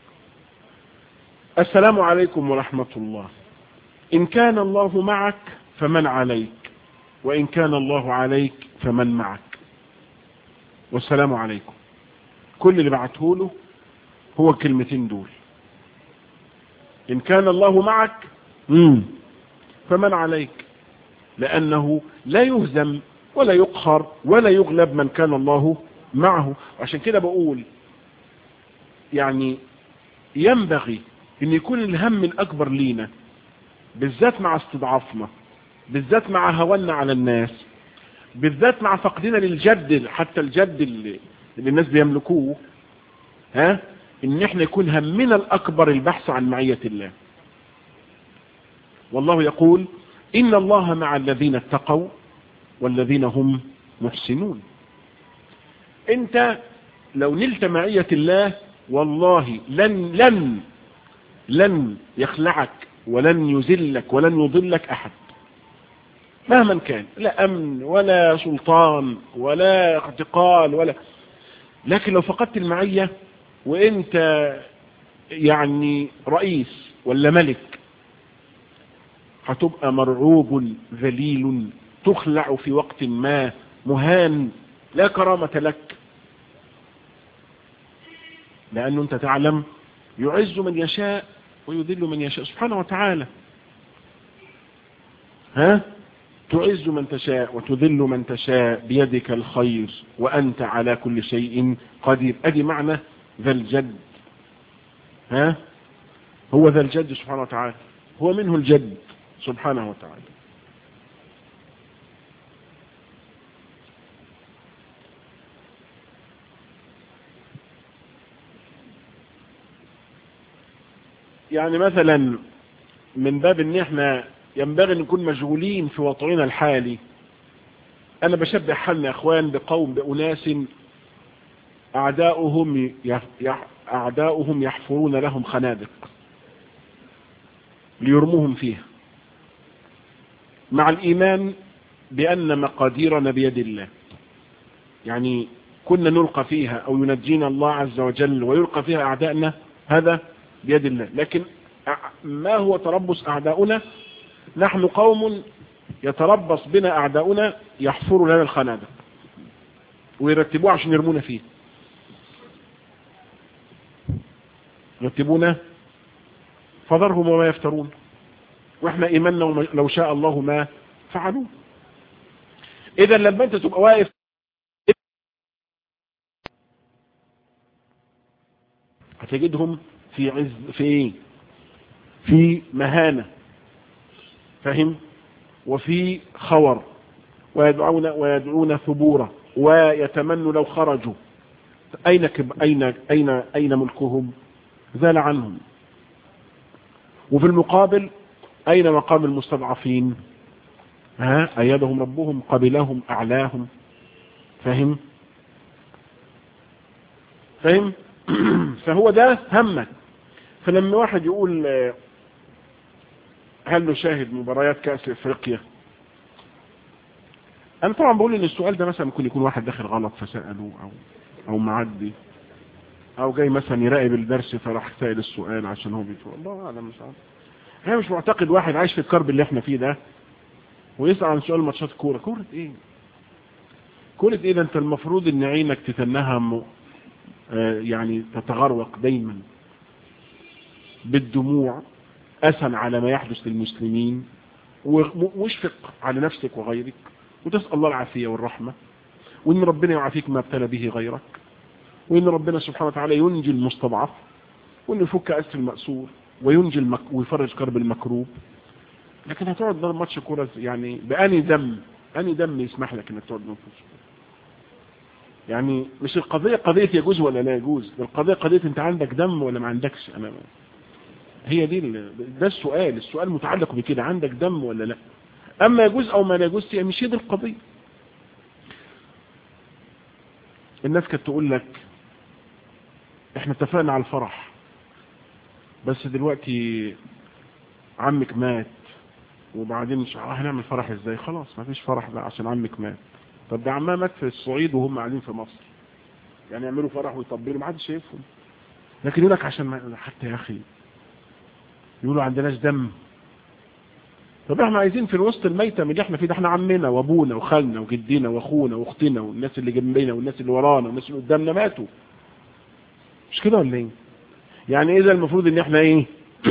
[SPEAKER 1] السلام عليكم ورحمة الله إن كان الله معك فمن عليك وإن كان الله عليك فمن معك والسلام عليكم كل اللي بعته له هو الكلمتين دول إن كان الله معك مم. فمن عليك لأنه لا يهزم ولا يقهر ولا يغلب من كان الله معه عشان كده بقول يعني ينبغي ان يكون الهم الاكبر لينا بالذات مع استضعافنا بالذات مع هونا على الناس بالذات مع فقدنا للجد حتى الجد اللي, اللي الناس بيملكوه ها ان احنا يكون همنا الاكبر البحث عن معية الله والله يقول ان الله مع الذين اتقوا والذين هم محسنون انت لو نلت معية الله والله لن لن لن يخلعك ولن يذلك ولن يضلك احد مهما كان لا امن ولا سلطان ولا اعتقال ولا لكن لو فقدت المعية وانت يعني رئيس ولا ملك هتبقى مرعوب ذليل تخلع في وقت ما مهان لا كرامة لك لأنه أنت تعلم يعز من يشاء ويذل من يشاء سبحانه وتعالى ها تعز من تشاء وتذل من تشاء بيدك الخير وأنت على كل شيء قدير أدي معنى ذا الجد ها هو ذا الجد سبحانه وتعالى هو منه الجد سبحانه وتعالى يعني مثلا من باب ان احنا ينبغي ان نكون مشغولين في وضعنا الحالي انا بشبه حالنا يا اخوان بقوم باناس اعداؤهم يح اعداؤهم يحفرون لهم خنادق ليرموهم فيها مع الايمان بان مقاديرنا بيد الله يعني كنا نلقى فيها او ينجينا الله عز وجل ويلقى فيها اعدائنا هذا بيد الله لكن ما هو تربص أعداؤنا نحن قوم يتربص بنا أعداؤنا يحفروا لنا الخنادق ويرتبوها عشان يرمونا فيه يرتبونا فذرهم وما يفترون واحنا ايماننا لو شاء الله ما فعلوه اذا لما انت تبقى واقف هتجدهم في عز في ايه في مهانة فهم وفي خور ويدعون ويدعون ثبورا ويتمنوا لو خرجوا أين كب أين أين أين ملكهم زال عنهم وفي المقابل أين مقام المستضعفين ها أيدهم ربهم قبلهم أعلاهم فهم فهم فهو ده همك فلما واحد يقول هل نشاهد مباريات كأس افريقيا انا طبعا بقول ان السؤال ده مثلا ممكن يكون واحد داخل غلط فسأله او او معدي او جاي مثلا يراقب الدرس فراح سائل السؤال عشان هو بيقول الله اعلم مش عارف انا مش معتقد واحد عايش في الكرب اللي احنا فيه ده ويسأل عن سؤال ماتشات كوره كوره ايه كوره ايه ده انت المفروض ان عينك تتنهم آه يعني تتغرق دايما بالدموع أسا على ما يحدث للمسلمين واشفق على نفسك وغيرك وتسأل الله العافية والرحمة وإن ربنا يعافيك ما ابتلى به غيرك وإن ربنا سبحانه وتعالى ينجي المستضعف وإنه يفك أسر المأسور وينجي المك... ويفرج كرب المكروب لكن هتقعد ضرب ماتش كورة يعني بأني دم أني دم يسمح لك إنك تقعد ماتش يعني مش القضية قضية يجوز ولا لا يجوز القضية قضية انت عندك دم ولا ما عندكش انا هي دي ده السؤال السؤال متعلق بكده عندك دم ولا لا اما يجوز او ما لا يجوز يعني مش هي دي القضية الناس كانت تقول لك احنا اتفقنا على الفرح بس دلوقتي عمك مات وبعدين مش هنعمل فرح ازاي خلاص ما فيش فرح بقى عشان عمك مات طب ده عمها مات في الصعيد وهم قاعدين في مصر يعني يعملوا فرح ويطبلوا ما حدش شايفهم لكن يقول لك عشان ما حتى يا اخي يقولوا عندناش دم طب احنا عايزين في الوسط الميتم اللي احنا فيه ده احنا عمنا وابونا وخالنا وجدنا واخونا واختنا والناس اللي جنبنا والناس اللي ورانا والناس اللي قدامنا ماتوا مش كده ولا ايه يعني اذا المفروض ان احنا ايه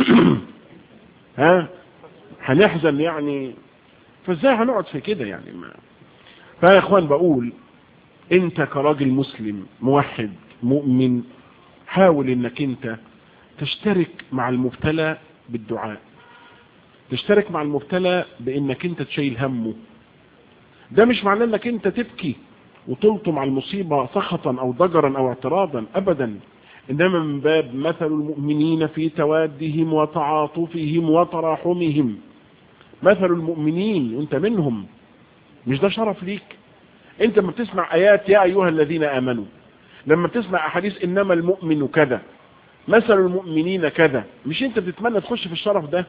[SPEAKER 1] ها هنحزن يعني فازاي هنقعد في كده يعني ما فيا اخوان بقول انت كراجل مسلم موحد مؤمن حاول انك انت تشترك مع المبتلى بالدعاء تشترك مع المبتلى بانك انت تشيل همه ده مش معناه انك انت تبكي وتلطم على المصيبة سخطا او ضجرا او اعتراضا ابدا انما من باب مثل المؤمنين في توادهم وتعاطفهم وتراحمهم مثل المؤمنين وانت منهم مش ده شرف ليك انت لما بتسمع ايات يا ايها الذين امنوا لما بتسمع احاديث انما المؤمن كذا مثل المؤمنين كذا مش انت بتتمنى تخش في الشرف ده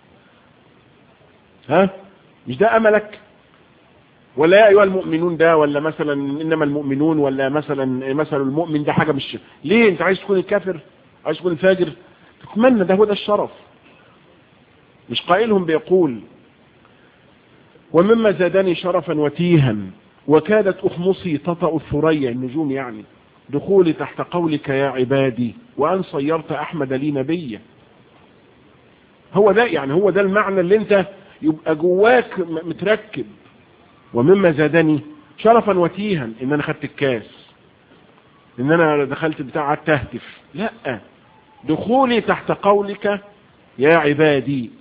[SPEAKER 1] ها مش ده املك ولا يا ايها المؤمنون ده ولا مثلا انما المؤمنون ولا مثلا مثل المؤمن ده حاجه مش ليه انت عايز تكون الكافر عايز تكون الفاجر تتمنى ده هو ده الشرف مش قائلهم بيقول ومما زادني شرفا وتيها وكادت اخمصي تطأ الثريا النجوم يعني دخولي تحت قولك يا عبادي وان صيرت احمد لي نبيا هو ده يعني هو ده المعنى اللي انت يبقى جواك متركب ومما زادني شرفا وتيها ان انا خدت الكاس ان انا دخلت بتاع قعدت اهتف لا دخولي تحت قولك يا عبادي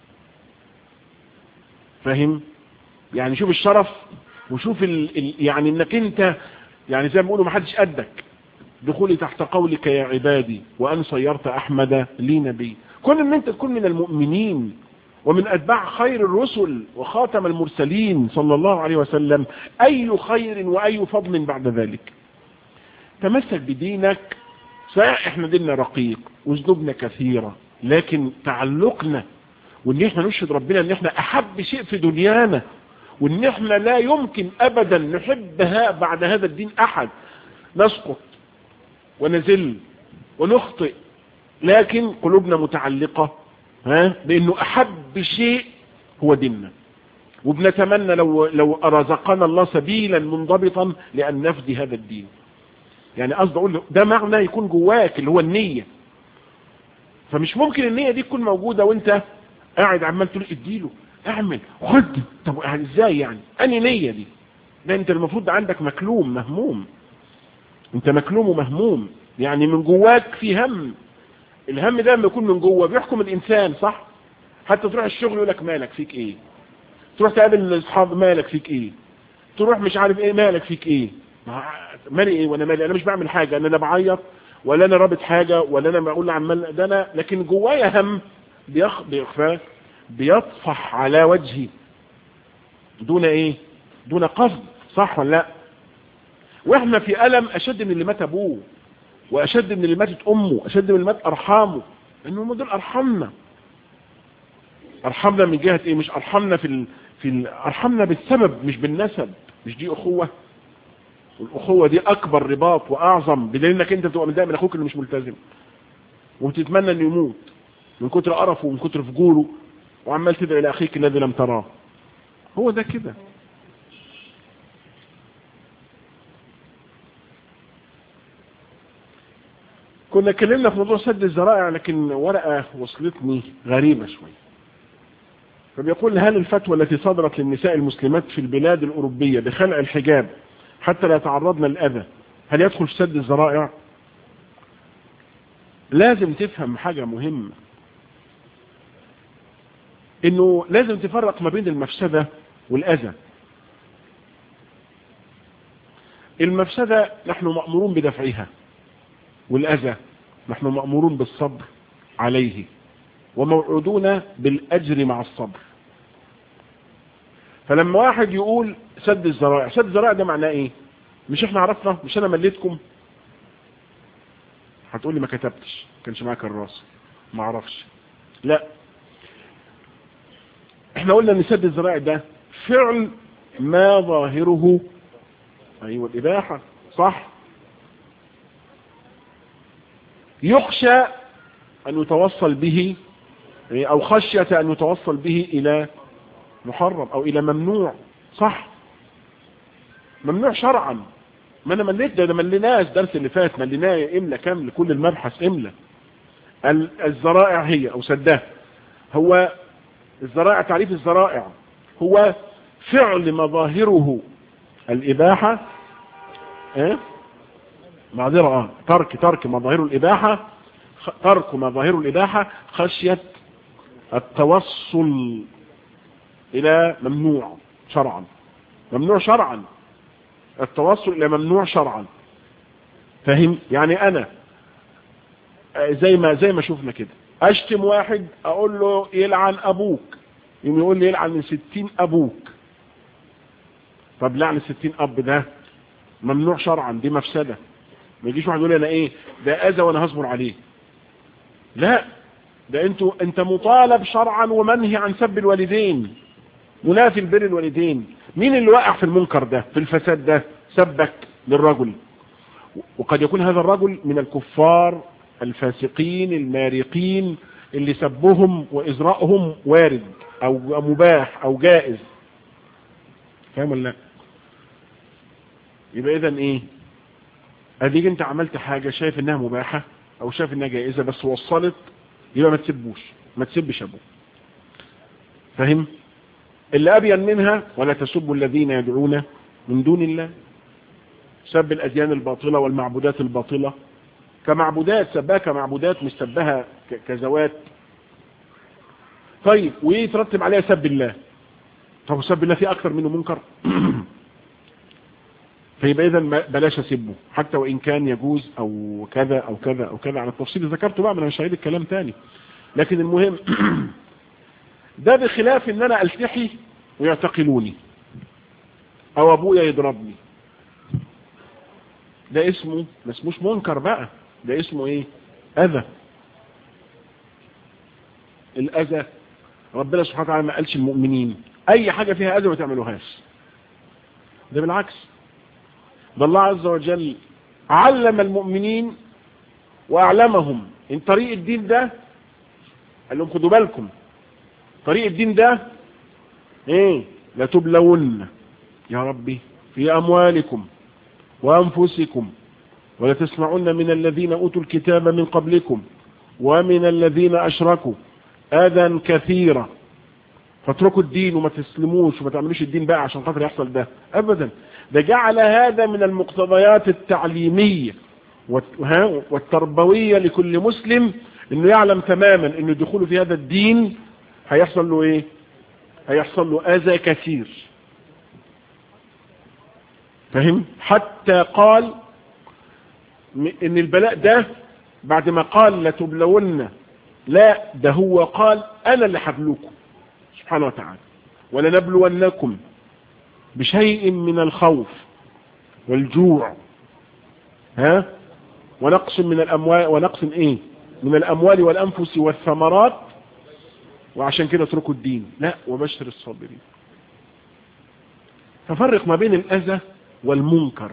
[SPEAKER 1] فاهم يعني شوف الشرف وشوف ال ال يعني انك انت يعني زي ما بيقولوا ما حدش قدك دخولي تحت قولك يا عبادي وان صيرت احمد لي نبي كون ان انت تكون من المؤمنين ومن أتباع خير الرسل وخاتم المرسلين صلى الله عليه وسلم أي خير وأي فضل بعد ذلك تمسك بدينك صحيح احنا ديننا رقيق وذنوبنا كثيرة لكن تعلقنا وان احنا نشهد ربنا ان احنا احب شيء في دنيانا وان احنا لا يمكن ابدا نحبها بعد هذا الدين احد نسقط ونزل ونخطئ لكن قلوبنا متعلقة ها بانه احب شيء هو ديننا وبنتمنى لو لو رزقنا الله سبيلا منضبطا لان نفدي هذا الدين يعني قصدي اقول ده معنى يكون جواك اللي هو النية فمش ممكن النية دي تكون موجودة وانت قاعد عمال تقول اديله اعمل خد طب يعني ازاي يعني اني نية دي ده انت المفروض عندك مكلوم مهموم انت مكلوم ومهموم يعني من جواك في هم الهم ده لما يكون من جوه بيحكم الانسان صح حتى تروح الشغل يقول لك مالك فيك ايه تروح تقابل اصحاب مالك فيك ايه تروح مش عارف ايه مالك فيك ايه مالي ايه وانا مالي انا مش بعمل حاجه انا لا بعيط ولا انا رابط حاجه ولا انا بقول عمال ده انا لكن جوايا هم بيخ بيخفى بيطفح على وجهي دون ايه دون قصد صح ولا لا واحنا في الم اشد من اللي مات ابوه واشد من اللي ماتت امه اشد من اللي مات ارحامه لانه هم دول ارحمنا ارحمنا من جهة ايه مش ارحمنا في ال... في ال... ارحمنا بالسبب مش بالنسب مش دي اخوة والاخوة دي اكبر رباط واعظم بدليل انك انت بتبقى متضايق من اخوك اللي مش ملتزم وبتتمنى انه يموت من كتر قرفه ومن كتر فجوره وعمال تدعي الى اخيك الذي لم تراه هو ده كده كنا اتكلمنا في موضوع سد الذرائع لكن ورقة وصلتني غريبة شوية فبيقول هل الفتوى التي صدرت للنساء المسلمات في البلاد الأوروبية بخلع الحجاب حتى لا يتعرضن الأذى هل يدخل في سد الذرائع لازم تفهم حاجة مهمة انه لازم تفرق ما بين المفسدة والأذى المفسدة نحن مأمورون بدفعها والأذى نحن مأمورون بالصبر عليه وموعودون بالأجر مع الصبر فلما واحد يقول سد الذرائع سد الذرائع ده معناه ايه مش احنا عرفنا مش انا مليتكم هتقول لي ما كتبتش كانش معاك الراس ما اعرفش لا احنا قلنا ان سد الذرائع ده فعل ما ظاهره ايوه الاباحه صح يخشى أن يتوصل به أو خشية أن يتوصل به إلى محرم أو إلى ممنوع صح ممنوع شرعا ما أنا مليت ده, ده مليناش درس اللي فات مليناه إملة كامل كل المبحث إملة الذرائع هي أو سدها هو الذرائع تعريف الذرائع هو فعل مظاهره الإباحة إيه؟ معذرة اه ترك ترك مظاهر الإباحة ترك مظاهر الإباحة خشية التوصل الى ممنوع شرعا ممنوع شرعا التوصل الى ممنوع شرعا فهم يعني انا زي ما زي ما شفنا كده اشتم واحد اقول له يلعن ابوك يوم يقول لي يلعن من ستين ابوك طب لعن ستين اب ده ممنوع شرعا دي مفسدة ما يجيش واحد يقول لي انا ايه ده اذى وانا هصبر عليه لا ده انتوا انت مطالب شرعا ومنهي عن سب الوالدين منافي البر الوالدين مين اللي وقع في المنكر ده في الفساد ده سبك للرجل وقد يكون هذا الرجل من الكفار الفاسقين المارقين اللي سبهم وإزراءهم وارد أو مباح أو جائز فاهم ولا لا يبقى إذن إيه أديك أنت عملت حاجة شايف إنها مباحة أو شايف إنها جائزة بس وصلت يبقى ما تسبوش ما تسبش أبوه فاهم اللي أبين منها ولا تسبوا الذين يدعون من دون الله سب الأديان الباطلة والمعبودات الباطلة كمعبودات سبها كمعبودات مش سبها كزوات طيب ويترتب عليها سب الله طب سب الله في أكثر منه منكر فيبقى إذا بلاش أسبه حتى وإن كان يجوز أو كذا أو كذا أو كذا على التفصيل ذكرته بقى من مش هعيد الكلام تاني لكن المهم ده بخلاف ان انا التحي ويعتقلوني او ابويا يضربني ده اسمه ما اسموش منكر بقى ده اسمه ايه اذى الاذى ربنا سبحانه وتعالى ما قالش المؤمنين اي حاجة فيها اذى ما تعملوهاش ده بالعكس ده الله عز وجل علم المؤمنين واعلمهم ان طريق الدين ده قال لهم خدوا بالكم طريق الدين ده ايه لتبلون يا ربي في اموالكم وانفسكم ولا تسمعن من الذين اوتوا الكتاب من قبلكم ومن الذين اشركوا اذى كثيرا فاتركوا الدين وما تسلموش وما تعملوش الدين بقى عشان خاطر يحصل ده ابدا ده جعل هذا من المقتضيات التعليمية والتربوية لكل مسلم انه يعلم تماما انه دخوله في هذا الدين هيحصل له ايه هيحصل له اذى كثير فهم حتى قال ان البلاء ده بعد ما قال لتبلون لا ده هو قال انا اللي حبلوكم سبحانه وتعالى ولنبلونكم بشيء من الخوف والجوع ها ونقص من الاموال ونقص ايه من الاموال والانفس والثمرات وعشان كده اتركوا الدين لا وبشر الصابرين ففرق ما بين الاذى والمنكر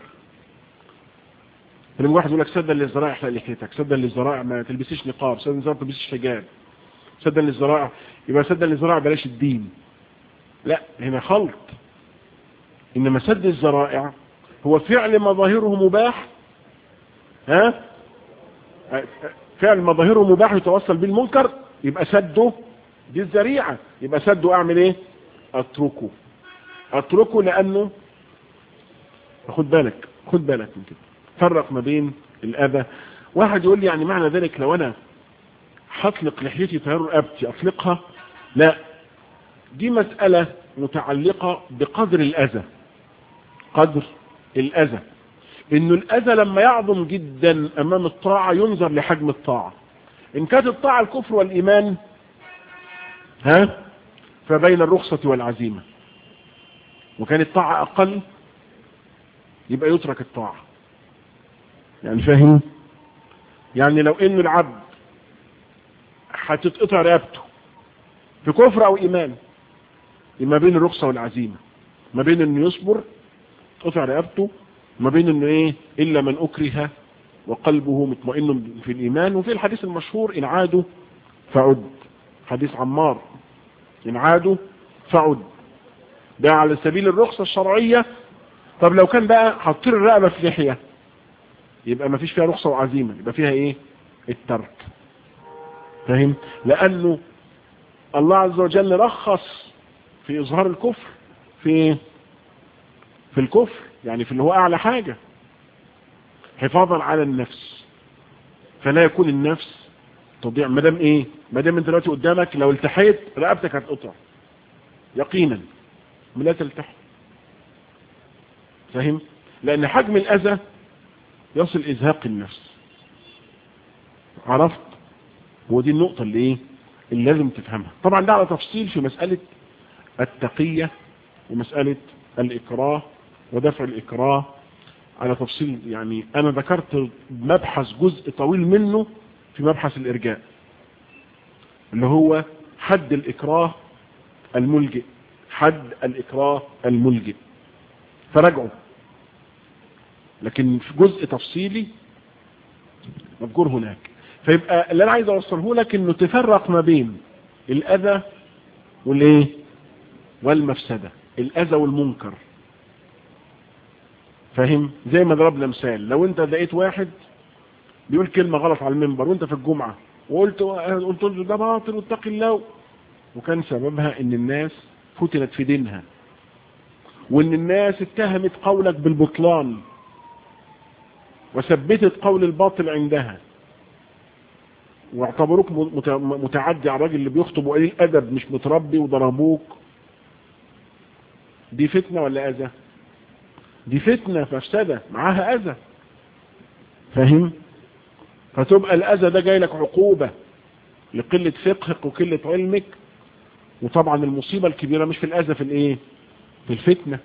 [SPEAKER 1] لما واحد يقول لك سدا للزراعة احلق لحيتك سدا للزراعة ما تلبسيش نقاب سدا للزراعة ما تلبسيش حجاب سدا للزراعة يبقى سدا للزراعة بلاش الدين لا هنا خلط انما سد الزرائع هو فعل مظاهره مباح ها فعل مظاهره مباح يتوصل بالمنكر يبقى سده دي الذريعة يبقى سده اعمل ايه اتركه اتركه لانه خد بالك خد بالك من كده فرق ما بين الاذى واحد يقول لي يعني معنى ذلك لو انا هطلق لحيتي طيار رقبتي اطلقها لا دي مسألة متعلقة بقدر الاذى قدر الاذى انه الاذى لما يعظم جدا امام الطاعة ينظر لحجم الطاعة ان كانت الطاعة الكفر والايمان ها فبين الرخصة والعزيمة وكانت الطاعة اقل يبقى يترك الطاعة يعني فاهم يعني لو انه العبد هتتقطع رقبته في كفر او ايمان ما بين الرخصة والعزيمة ما بين انه يصبر تقطع رقبته ما بين انه ايه الا من اكره وقلبه مطمئن في الايمان وفي الحديث المشهور ان عادوا فعد حديث عمار ان عادوا فعد ده على سبيل الرخصة الشرعية طب لو كان بقى حطير الرقبة في لحية يبقى ما فيش فيها رخصة وعزيمة يبقى فيها ايه الترك فاهم لانه الله عز وجل رخص في اظهار الكفر في في الكفر يعني في اللي هو اعلى حاجة حفاظا على النفس فلا يكون النفس تضيع ما دام ايه ما دام انت دلوقتي قدامك لو التحيت رقبتك هتقطع يقينا لا تلتحي فاهم لان حجم الاذى يصل ازهاق النفس عرفت هو دي النقطة اللي ايه اللي لازم تفهمها طبعا ده على تفصيل في مسألة التقية ومسألة الإكراه ودفع الإكراه على تفصيل يعني أنا ذكرت مبحث جزء طويل منه في مبحث الإرجاء اللي هو حد الإكراه الملجئ حد الإكراه الملجئ فرجعوا لكن في جزء تفصيلي مذكور هناك فيبقى اللي انا عايز اوصله لك انه تفرق ما بين الاذى والايه والمفسدة الاذى والمنكر فاهم زي ما ضربنا مثال لو انت لقيت واحد بيقول كلمة غلط على المنبر وانت في الجمعة وقلت قلت له ده باطل واتقي الله وكان سببها ان الناس فتنت في دينها وان الناس اتهمت قولك بالبطلان وثبتت قول الباطل عندها واعتبروك متعدي على الراجل اللي بيخطب وقليل ادب مش متربي وضربوك دي فتنة ولا اذى دي فتنة فافسدة معاها اذى فاهم فتبقى الاذى ده جاي لك عقوبة لقلة فقهك وقلة علمك وطبعا المصيبة الكبيرة مش في الاذى في الايه في الفتنة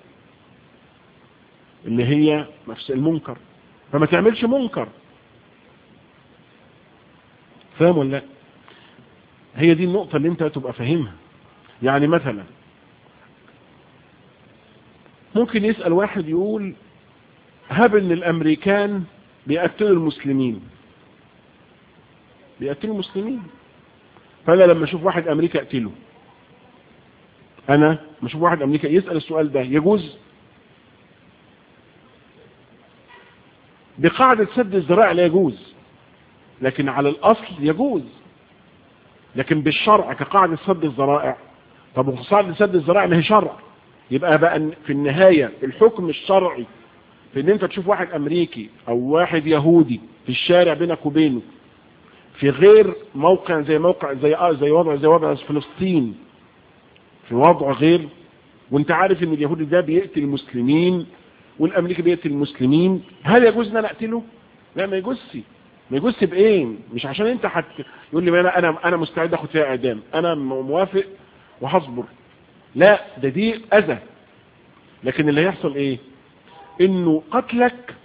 [SPEAKER 1] اللي هي نفس المنكر فما تعملش منكر فاهم ولا لا هي دي النقطة اللي انت تبقى فاهمها يعني مثلا ممكن يسأل واحد يقول هب ان الامريكان بيقتلوا المسلمين بيقتلوا المسلمين فانا لما اشوف واحد امريكا اقتله انا لما اشوف واحد امريكا يسأل السؤال ده يجوز بقاعدة سد الذراع لا يجوز لكن على الاصل يجوز لكن بالشرع كقاعدة سد الذرائع طب وقاعدة سد الذراع ما هي شرع يبقى بقى في النهاية الحكم الشرعي في ان انت تشوف واحد امريكي او واحد يهودي في الشارع بينك وبينه في غير موقع زي موقع زي آه زي وضع زي وضع فلسطين في وضع غير وانت عارف ان اليهودي ده بيقتل المسلمين والامريكي بيقتل المسلمين هل يجوز ان انا اقتله لا ما يجوزش ما يجوزش بايه مش عشان انت حت يقول لي انا انا انا مستعد اخد فيها اعدام انا موافق وهصبر لا ده دي اذى لكن اللي هيحصل ايه انه قتلك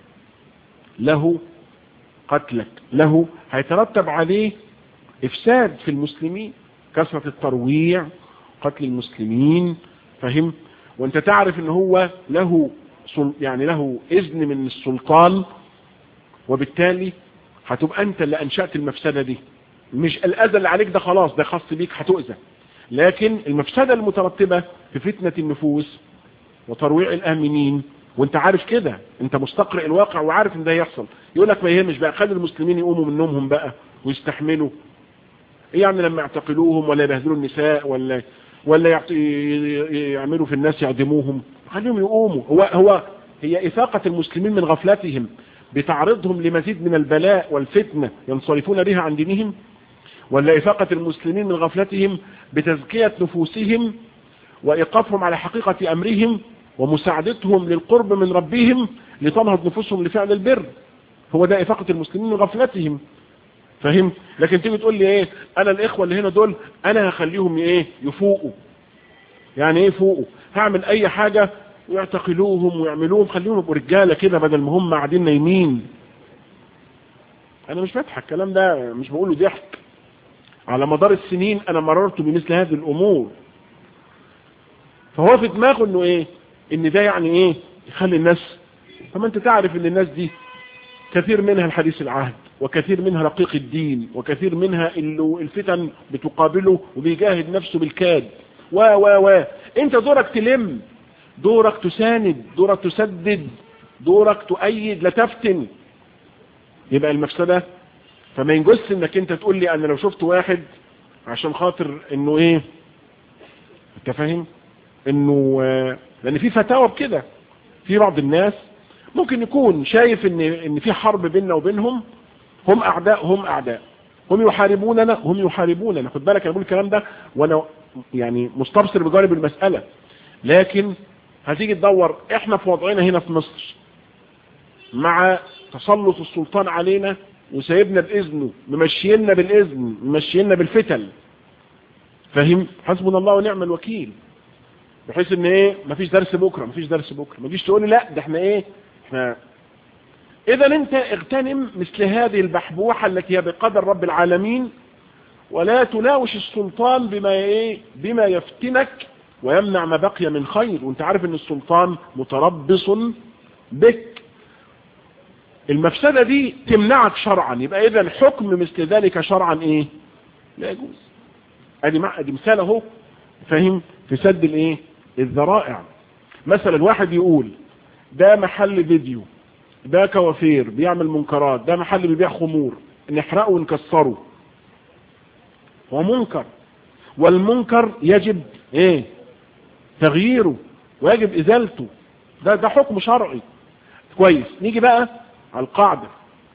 [SPEAKER 1] له قتلك له هيترتب عليه افساد في المسلمين كثرة الترويع قتل المسلمين فهم وانت تعرف ان هو له يعني له اذن من السلطان وبالتالي هتبقى انت اللي انشأت المفسدة دي مش الاذى اللي عليك ده خلاص ده خاص بيك هتؤذى لكن المفسدة المترتبة في فتنة النفوس وترويع الامنين وانت عارف كده انت مستقرئ الواقع وعارف ان ده يحصل يقول لك ما يهمش بقى خلي المسلمين يقوموا من نومهم بقى ويستحملوا ايه يعني لما يعتقلوهم ولا يبهدلوا النساء ولا ولا يعملوا في الناس يعدموهم خليهم يقوموا هو هو هي إفاقة المسلمين من غفلتهم بتعرضهم لمزيد من البلاء والفتنة ينصرفون بها عن دينهم ولا إفاقة المسلمين من غفلتهم بتزكية نفوسهم وإيقافهم على حقيقة أمرهم ومساعدتهم للقرب من ربهم لتنهض نفوسهم لفعل البر هو ده إفاقة المسلمين من غفلتهم فهم لكن تيجي تقول لي ايه انا الاخوة اللي هنا دول انا هخليهم ايه يفوقوا يعني ايه يفوقوا هعمل اي حاجة ويعتقلوهم ويعملوهم خليهم يبقوا رجالة كده بدل ما هم قاعدين نايمين انا مش فاتح الكلام ده مش بقوله ضحك على مدار السنين انا مررت بمثل هذه الامور فهو في دماغه انه ايه ان ده يعني ايه يخلي الناس فما انت تعرف ان الناس دي كثير منها الحديث العهد وكثير منها رقيق الدين وكثير منها اللي الفتن بتقابله وبيجاهد نفسه بالكاد و و و انت دورك تلم دورك تساند دورك تسدد دورك تؤيد لا تفتن يبقى المفسدة فما ينجزش انك انت تقول لي انا لو شفت واحد عشان خاطر انه ايه انت فاهم انه لان في فتاوى بكده في بعض الناس ممكن يكون شايف ان ان في حرب بيننا وبينهم هم اعداء هم اعداء هم يحاربوننا هم يحاربوننا خد بالك انا بقول الكلام ده وانا يعني مستبصر بجانب المسألة لكن هتيجي تدور احنا في وضعنا هنا في مصر مع تسلط السلطان علينا وسايبنا باذنه ممشينا بالاذن ممشينا بالفتل فاهم حسبنا الله ونعم الوكيل بحيث ان ايه مفيش درس بكره مفيش درس بكره ما تجيش تقول لي لا ده احنا ايه احنا اذا انت اغتنم مثل هذه البحبوحه التي هي بقدر رب العالمين ولا تناوش السلطان بما ايه بما يفتنك ويمنع ما بقي من خير وانت عارف ان السلطان متربص بك المفسدة دي تمنعك شرعا يبقى اذا حكم مثل ذلك شرعا ايه لا يجوز ادي مع ادي مثال اهو فاهم في سد الايه الذرائع مثلا واحد يقول ده محل فيديو ده كوافير بيعمل منكرات ده محل بيبيع خمور نحرقه ونكسره هو منكر والمنكر يجب ايه تغييره ويجب ازالته ده ده حكم شرعي كويس نيجي بقى على القاعدة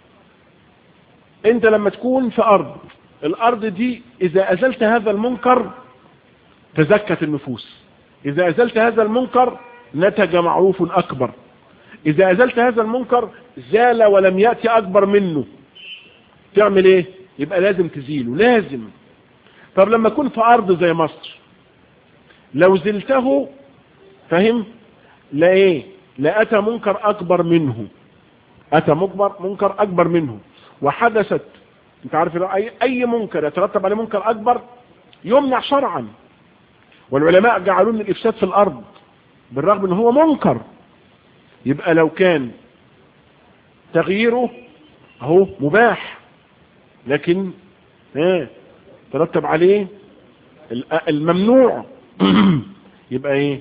[SPEAKER 1] انت لما تكون في ارض الارض دي اذا ازلت هذا المنكر تزكت النفوس اذا ازلت هذا المنكر نتج معروف اكبر اذا ازلت هذا المنكر زال ولم يأتي اكبر منه تعمل ايه يبقى لازم تزيله لازم طب لما كنت في ارض زي مصر لو زلته فهم لا ايه لا اتى منكر اكبر منه اتى منكر منكر اكبر منه وحدثت انت عارف اي اي منكر يترتب عليه منكر اكبر يمنع شرعا والعلماء جعلوا من الافساد في الارض بالرغم ان هو منكر يبقى لو كان تغييره اهو مباح لكن ايه ترتب عليه الممنوع يبقى ايه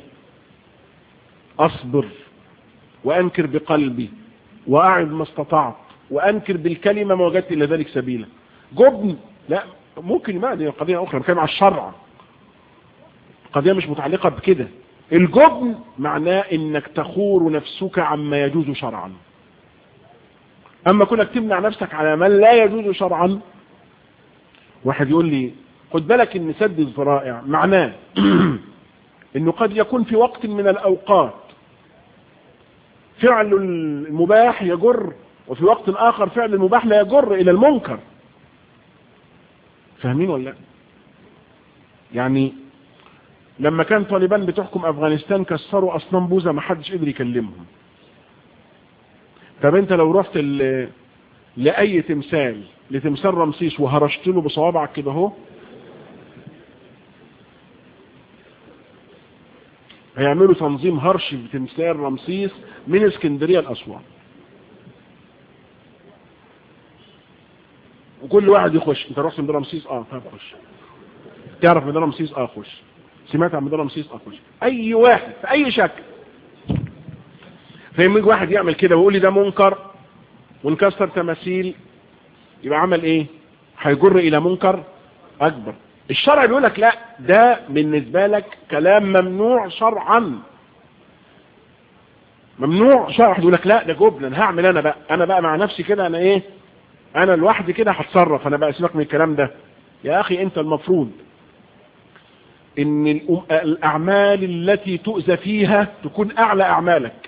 [SPEAKER 1] اصبر وانكر بقلبي واعد ما استطعت وانكر بالكلمة ما وجدت الى ذلك سبيلا جبن لا ممكن ما دي قضية اخرى بتكلم على الشرع قضية مش متعلقة بكده الجبن معناه انك تخور نفسك عما يجوز شرعا اما كونك تمنع نفسك على من لا يجوز شرعا واحد يقول لي خد بالك ان سد الذرائع معناه انه قد يكون في وقت من الاوقات فعل المباح يجر وفي وقت اخر فعل المباح لا يجر الى المنكر فاهمين ولا لا يعني لما كان طالبان بتحكم افغانستان كسروا اصنام بوذا ما حدش قدر يكلمهم طب انت لو رحت لاي تمثال لتمثال رمسيس وهرشت له بصوابعك كده اهو هيعملوا تنظيم هرش في تمثال رمسيس من اسكندريه لاسوان وكل واحد يخش انت رحت ميدان رمسيس اه طب خش تعرف ميدان رمسيس اه خش سمعت عن ميدان رمسيس اه خش اي واحد في اي شكل فيما يجي واحد يعمل كده ويقول لي ده منكر ونكسر تماثيل يبقى عمل ايه هيجر الى منكر اكبر الشرع بيقول لك لا ده بالنسبة لك كلام ممنوع شرعا ممنوع شرع يقول لك لا ده جبن انا هعمل انا بقى انا بقى مع نفسي كده انا ايه انا لوحدي كده هتصرف انا بقى سيبك من الكلام ده يا اخي انت المفروض ان الاعمال التي تؤذى فيها تكون اعلى اعمالك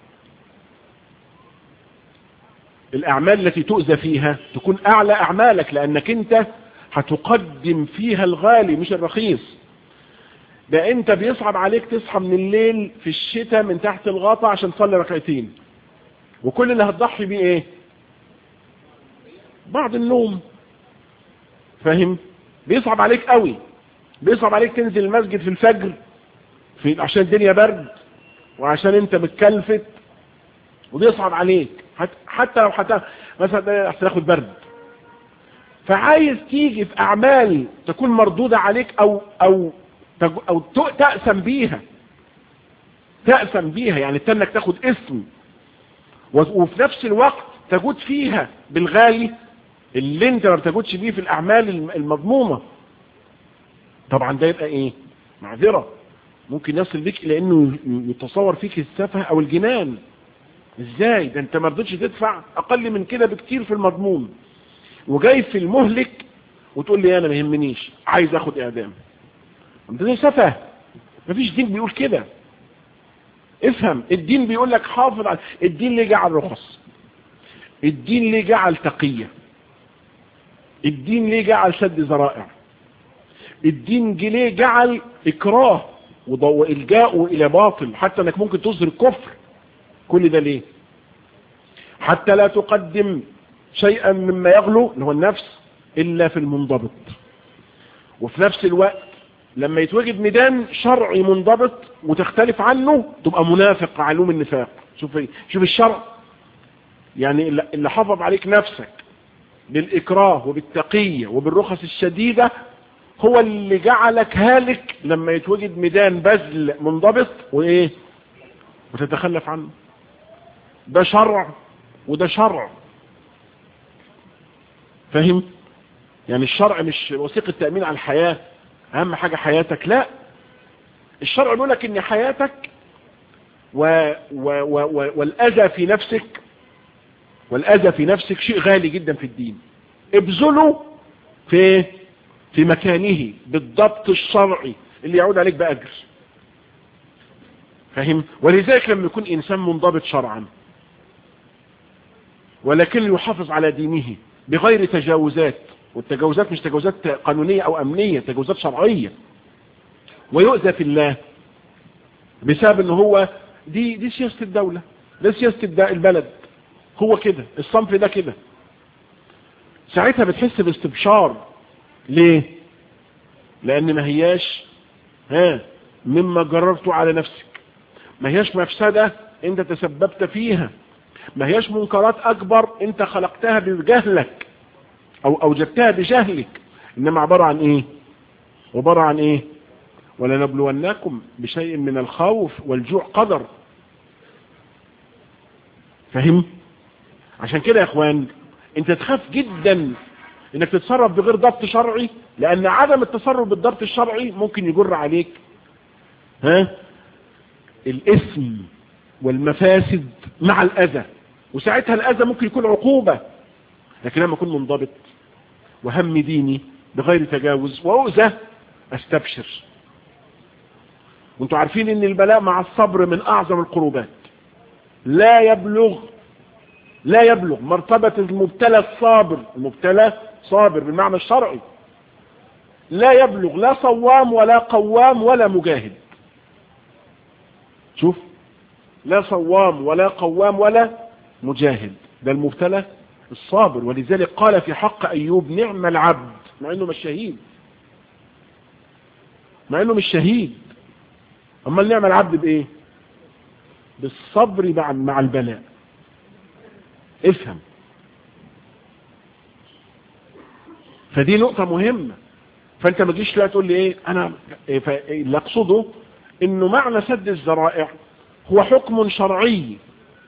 [SPEAKER 1] الاعمال التي تؤذى فيها تكون اعلى اعمالك لانك انت هتقدم فيها الغالي مش الرخيص ده انت بيصعب عليك تصحى من الليل في الشتاء من تحت الغطا عشان تصلي ركعتين وكل اللي هتضحي بيه ايه بعض النوم فاهم بيصعب عليك قوي بيصعب عليك تنزل المسجد في الفجر في عشان الدنيا برد وعشان انت متكلفت وبيصعب عليك حتى لو حتى مثلا هتاخد برد فعايز تيجي في اعمال تكون مردودة عليك او او او تأسم بيها تأسم بيها يعني تنك تاخد اسم وفي نفس الوقت تجود فيها بالغالي اللي انت ما بتجودش بيه في الاعمال المضمومة طبعا ده يبقى ايه معذرة ممكن يصل بك الى انه يتصور فيك السفه او الجنان ازاي ده انت ما رضيتش تدفع اقل من كده بكتير في المضمون وجاي في المهلك وتقول لي انا ما يهمنيش عايز اخد اعدام ده سفه مفيش دين بيقول كده افهم الدين بيقول لك حافظ على الدين ليه جعل رخص الدين ليه جعل تقية الدين ليه جعل سد ذرائع الدين ليه جعل اكراه والجاء الى باطل حتى انك ممكن تظهر الكفر كل ده ليه حتى لا تقدم شيئا مما يغلو اللي هو النفس الا في المنضبط وفي نفس الوقت لما يتوجد ميدان شرعي منضبط وتختلف عنه تبقى منافق علوم النفاق شوف شوف الشرع يعني اللي حافظ عليك نفسك بالإكراه وبالتقية وبالرخص الشديدة هو اللي جعلك هالك لما يتوجد ميدان بذل منضبط وإيه وتتخلف عنه ده شرع وده شرع فاهم يعني الشرع مش وثيقة تأمين على الحياة أهم حاجة حياتك لا الشرع بيقول لك ان حياتك و و و والأذى في نفسك والأذى في نفسك شيء غالي جدا في الدين ابذله في في مكانه بالضبط الشرعي اللي يعود عليك بأجر فاهم ولذلك لما يكون إنسان منضبط شرعا ولكن يحافظ على دينه بغير تجاوزات والتجاوزات مش تجاوزات قانونية أو أمنية تجاوزات شرعية ويؤذى في الله بسبب ان هو دي دي سياسة الدولة ده سياسة البلد هو كده الصنف ده كده ساعتها بتحس باستبشار ليه لان ما هياش ها مما جررته على نفسك ما هياش مفسدة انت تسببت فيها ما هياش منكرات اكبر انت خلقتها بجهلك او اوجدتها بجهلك انما عبارة عن ايه عبارة عن ايه ولنبلونكم بشيء من الخوف والجوع قدر فهم عشان كده يا اخوان انت تخاف جدا انك تتصرف بغير ضبط شرعي لان عدم التصرف بالضبط الشرعي ممكن يجر عليك ها الاسم والمفاسد مع الاذى وساعتها الاذى ممكن يكون عقوبة لكن لما اكون منضبط وهم ديني بغير تجاوز واؤذى استبشر وانتوا عارفين ان البلاء مع الصبر من اعظم القربات لا يبلغ لا يبلغ مرتبة المبتلى الصابر المبتلى صابر بالمعنى الشرعي لا يبلغ لا صوام ولا قوام ولا مجاهد شوف لا صوام ولا قوام ولا مجاهد ده المبتلى الصابر ولذلك قال في حق ايوب نعم العبد مع انه مش شهيد مع انه مش شهيد امال نعم العبد بايه بالصبر مع مع البلاء افهم فدي نقطة مهمة فانت ما تجيش لا تقول لي ايه انا إيه اللي اقصده انه معنى سد الذرائع هو حكم شرعي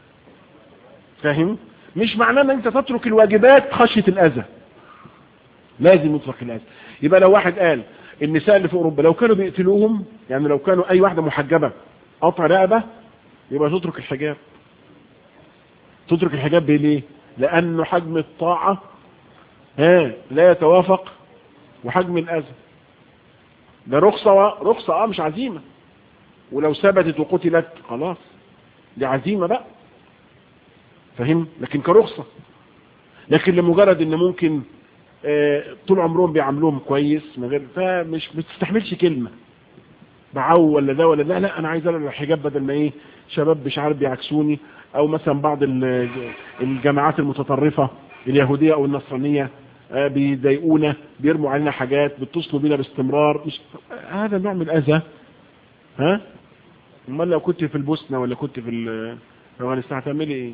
[SPEAKER 1] فاهم مش معناه ان انت تترك الواجبات خشية الاذى لازم يترك الاذى يبقى لو واحد قال النساء اللي في اوروبا لو كانوا بيقتلوهم يعني لو كانوا اي واحدة محجبة قطع رقبة يبقى تترك الحجاب تترك الحجاب ليه لانه حجم الطاعة ها لا يتوافق وحجم الاذى ده رخصة رخصة اه مش عزيمة ولو ثبتت وقتلت خلاص دي عزيمة بقى فهم لكن كرخصة لكن لمجرد ان ممكن آه طول عمرهم بيعاملوهم كويس من غير فمش بتستحملش كلمة بعو ولا ده ولا ده لا انا عايز الغي الحجاب بدل ما ايه شباب مش عارف بيعكسوني او مثلا بعض الجماعات المتطرفة اليهودية او النصرانية آه بيضايقونا بيرموا علينا حاجات بيتصلوا بينا باستمرار مش هذا نوع من الاذى ها امال لو كنت في البوسنة ولا كنت في افغانستان هتعملي ايه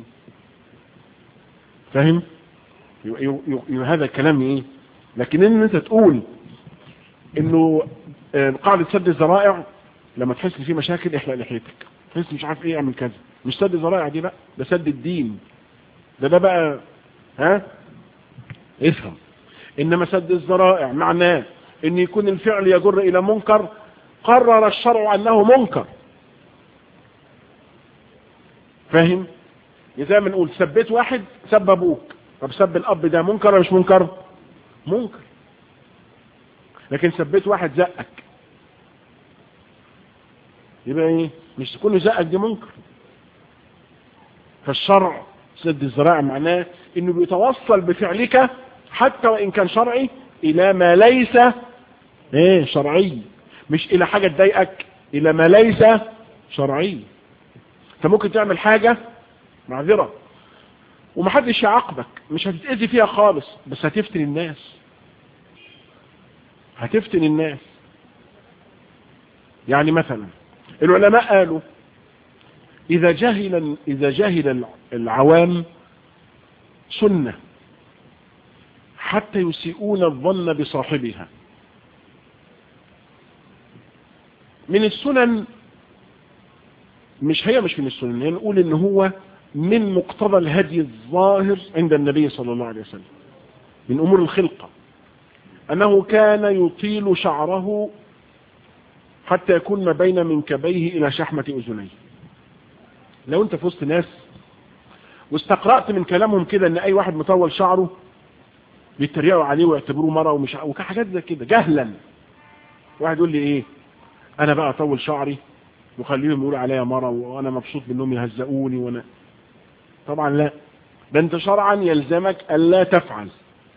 [SPEAKER 1] فاهم هذا الكلام ايه لكن ان انت تقول انه قاعدة سد الذرائع لما تحس في مشاكل احلق لحيتك تحس مش عارف ايه اعمل كذا مش سد الذرائع دي بقى ده سد الدين ده ده بقى ها افهم انما سد الذرائع معناه ان يكون الفعل يجر الى منكر قرر الشرع انه منكر فاهم زي ما نقول سبيت واحد سب ابوك طب سب الاب ده منكر ولا مش منكر منكر لكن سبيت واحد زقك يبقى ايه مش كل زقك دي منكر فالشرع سد الزراعة معناه انه بيتوصل بفعلك حتى وان كان شرعي الى ما ليس ايه شرعي مش الى حاجة تضايقك الى ما ليس شرعي انت ممكن تعمل حاجة معذرة ومحدش يعاقبك مش هتتأذي فيها خالص بس هتفتن الناس هتفتن الناس يعني مثلا العلماء قالوا إذا جهل إذا جهل العوام سنة حتى يسيئون الظن بصاحبها من السنن مش هي مش من السنن هي نقول ان هو من مقتضى الهدي الظاهر عند النبي صلى الله عليه وسلم من امور الخلقة انه كان يطيل شعره حتى يكون ما بين منكبيه الى شحمة اذنيه لو انت في وسط ناس واستقرأت من كلامهم كده ان اي واحد مطول شعره بيتريقوا عليه ويعتبروه مرة ومش وحاجات زي كده جهلا واحد يقول لي ايه انا بقى اطول شعري وخليهم يقولوا عليا مرة وانا مبسوط بانهم يهزقوني وانا طبعا لا ده انت شرعا يلزمك الا تفعل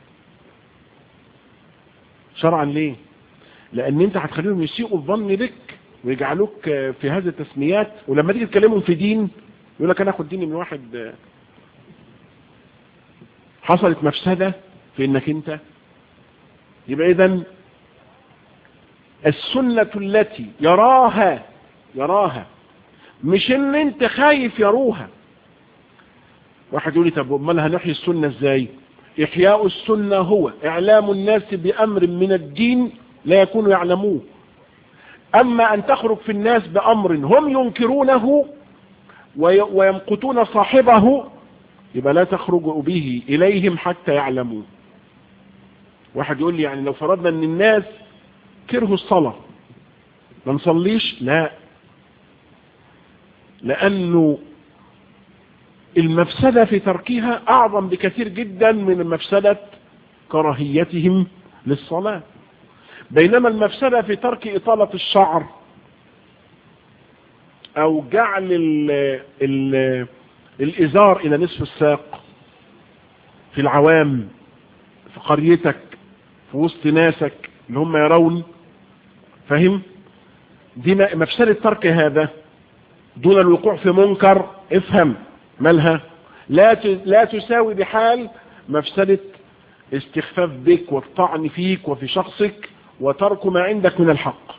[SPEAKER 1] شرعا ليه لان انت هتخليهم يسيئوا الظن بك ويجعلوك في هذه التسميات ولما تيجي تكلمهم في دين يقول لك انا اخد ديني من واحد حصلت مفسدة في انك انت يبقى اذا السنة التي يراها يراها مش ان انت خايف يروها واحد يقول لي طب امال هنحيي السنة ازاي احياء السنة هو اعلام الناس بامر من الدين لا يكونوا يعلموه اما ان تخرج في الناس بامر هم ينكرونه ويمقتون صاحبه يبقى لا تخرج به اليهم حتى يعلموا واحد يقول لي يعني لو فرضنا ان الناس كرهوا الصلاة ما نصليش لا لانه المفسدة في تركها اعظم بكثير جدا من مفسدة كراهيتهم للصلاة بينما المفسدة في ترك اطالة الشعر او جعل ال ال الازار الى نصف الساق في العوام في قريتك في وسط ناسك اللي هم يرون فهم دي مفسدة ترك هذا دون الوقوع في منكر افهم مالها لا لا تساوي بحال مفسدة استخفاف بك والطعن فيك وفي شخصك وترك ما عندك من الحق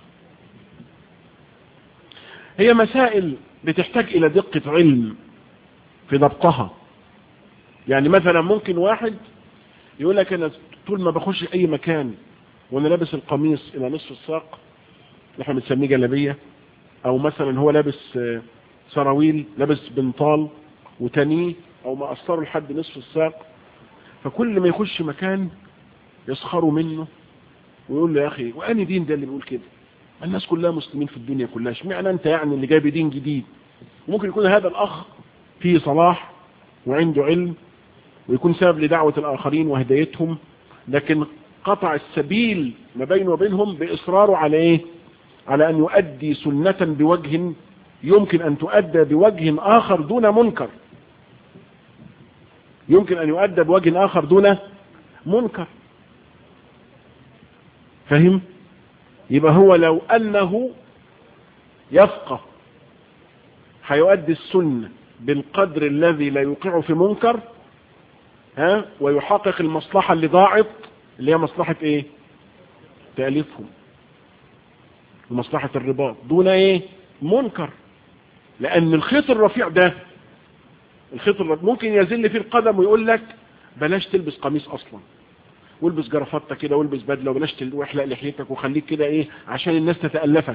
[SPEAKER 1] هي مسائل بتحتاج الى دقة علم في ضبطها يعني مثلا ممكن واحد يقول لك انا طول ما بخش اي مكان وانا لابس القميص الى نصف الساق اللي احنا بنسميه جلابيه او مثلا هو لابس سراويل لابس بنطال وتانيه او ما قصره لحد نصف الساق فكل ما يخش مكان يسخروا منه ويقول له يا اخي واني دين ده اللي بيقول كده الناس كلها مسلمين في الدنيا كلها اشمعنى انت يعني اللي جايب دين جديد وممكن يكون هذا الاخ فيه صلاح وعنده علم ويكون سبب لدعوة الاخرين وهدايتهم لكن قطع السبيل ما بينه وبينهم باصراره على ايه على ان يؤدي سنة بوجه يمكن ان تؤدى بوجه اخر دون منكر يمكن ان يؤدى بوجه اخر دون منكر فهم يبقى هو لو انه يفقه هيؤدي السنة بالقدر الذي لا يوقع في منكر ها ويحقق المصلحة اللي ضاعت اللي هي مصلحة ايه تأليفهم ومصلحة الرباط دون ايه منكر لان الخيط الرفيع ده الخيط الرفيع ممكن يزل فيه القدم ويقول لك بلاش تلبس قميص اصلا والبس جرافطه كده والبس بدله وبلاش واحلق لحيتك وخليك كده ايه عشان الناس تتالفك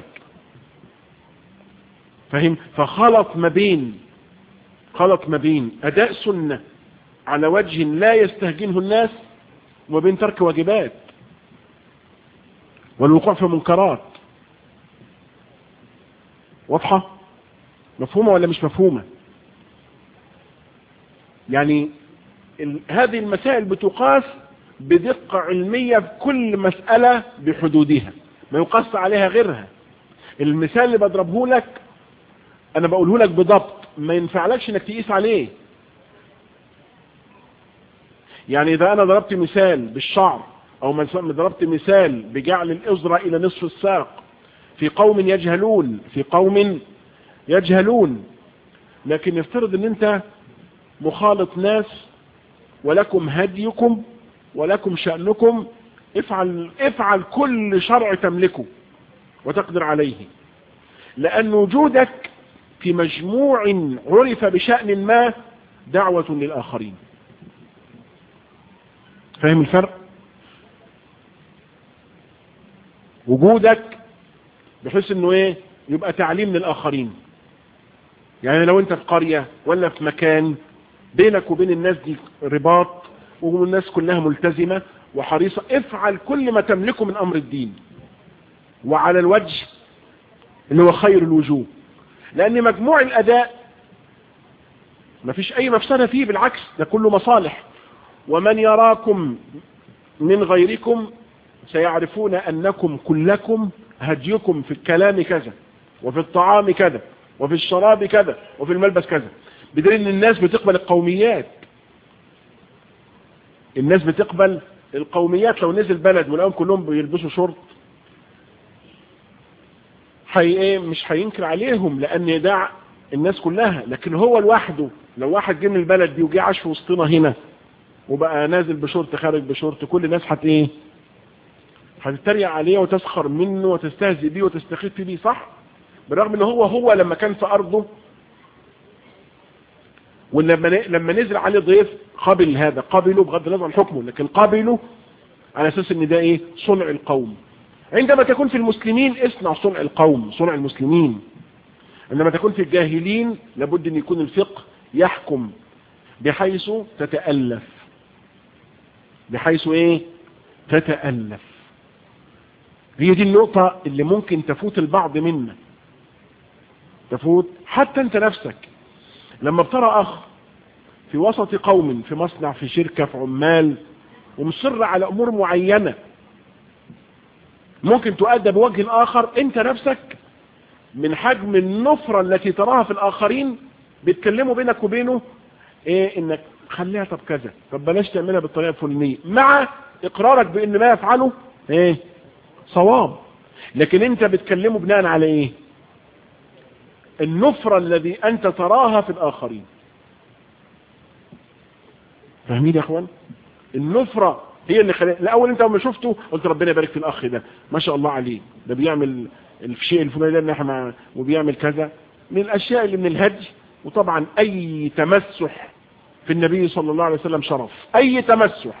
[SPEAKER 1] فاهم فخلط ما بين خلط ما بين اداء سنه على وجه لا يستهجنه الناس وبين ترك واجبات والوقوع في منكرات واضحه مفهومه ولا مش مفهومه يعني هذه المسائل بتقاس بدقة علمية في كل مسألة بحدودها ما يقص عليها غيرها المثال اللي بضربه لك انا بقوله لك بضبط ما ينفعلكش انك تقيس عليه يعني اذا انا ضربت مثال بالشعر او ضربت مثال بجعل الازرة الى نصف الساق في قوم يجهلون في قوم يجهلون لكن يفترض ان انت مخالط ناس ولكم هديكم ولكم شأنكم افعل, افعل كل شرع تملكه وتقدر عليه لأن وجودك في مجموع عرف بشأن ما دعوة للآخرين فاهم الفرق وجودك بحيث انه ايه يبقى تعليم للآخرين يعني لو انت في قرية ولا في مكان بينك وبين الناس دي رباط والناس كلها ملتزمة وحريصة افعل كل ما تملكه من امر الدين وعلى الوجه اللي هو خير الوجوه لان مجموع الاداء ما فيش اي مفسدة فيه بالعكس ده كله مصالح ومن يراكم من غيركم سيعرفون انكم كلكم هديكم في الكلام كذا وفي الطعام كذا وفي الشراب كذا وفي الملبس كذا بدليل ان الناس بتقبل القوميات الناس بتقبل القوميات لو نزل بلد ولقاهم كلهم بيلبسوا شورت حي ايه مش هينكر عليهم لان ده الناس كلها لكن هو لوحده لو واحد جه من البلد دي وجه عاش في وسطنا هنا وبقى نازل بشورت خارج بشورت كل الناس هت ايه هتتريق عليه وتسخر منه وتستهزئ بيه وتستخف بيه صح بالرغم ان هو هو لما كان في ارضه ولما لما نزل عليه ضيف قبل هذا قبله بغض النظر عن حكمه لكن قبله على اساس ان ده ايه صنع القوم عندما تكون في المسلمين اصنع صنع القوم صنع المسلمين عندما تكون في الجاهلين لابد ان يكون الفقه يحكم بحيث تتألف بحيث ايه تتألف هي دي النقطة اللي ممكن تفوت البعض منا تفوت حتى انت نفسك لما بترى اخ في وسط قوم في مصنع في شركة في عمال ومصر على امور معينة ممكن تؤدى بوجه اخر انت نفسك من حجم النفرة التي تراها في الاخرين بيتكلموا بينك وبينه ايه انك خليها طب كذا طب بلاش تعملها بالطريقة الفلانية مع اقرارك بان ما يفعله ايه صواب لكن انت بتكلمه بناء على ايه النفرة الذي انت تراها في الاخرين فاهمين يا اخوان النفرة هي اللي خلق الاول انت لما شفته قلت ربنا يبارك في الاخ ده ما شاء الله عليه ده بيعمل الشيء الفلاني ده احنا وبيعمل كذا من الاشياء اللي من الهدي وطبعا اي تمسح في النبي صلى الله عليه وسلم شرف اي تمسح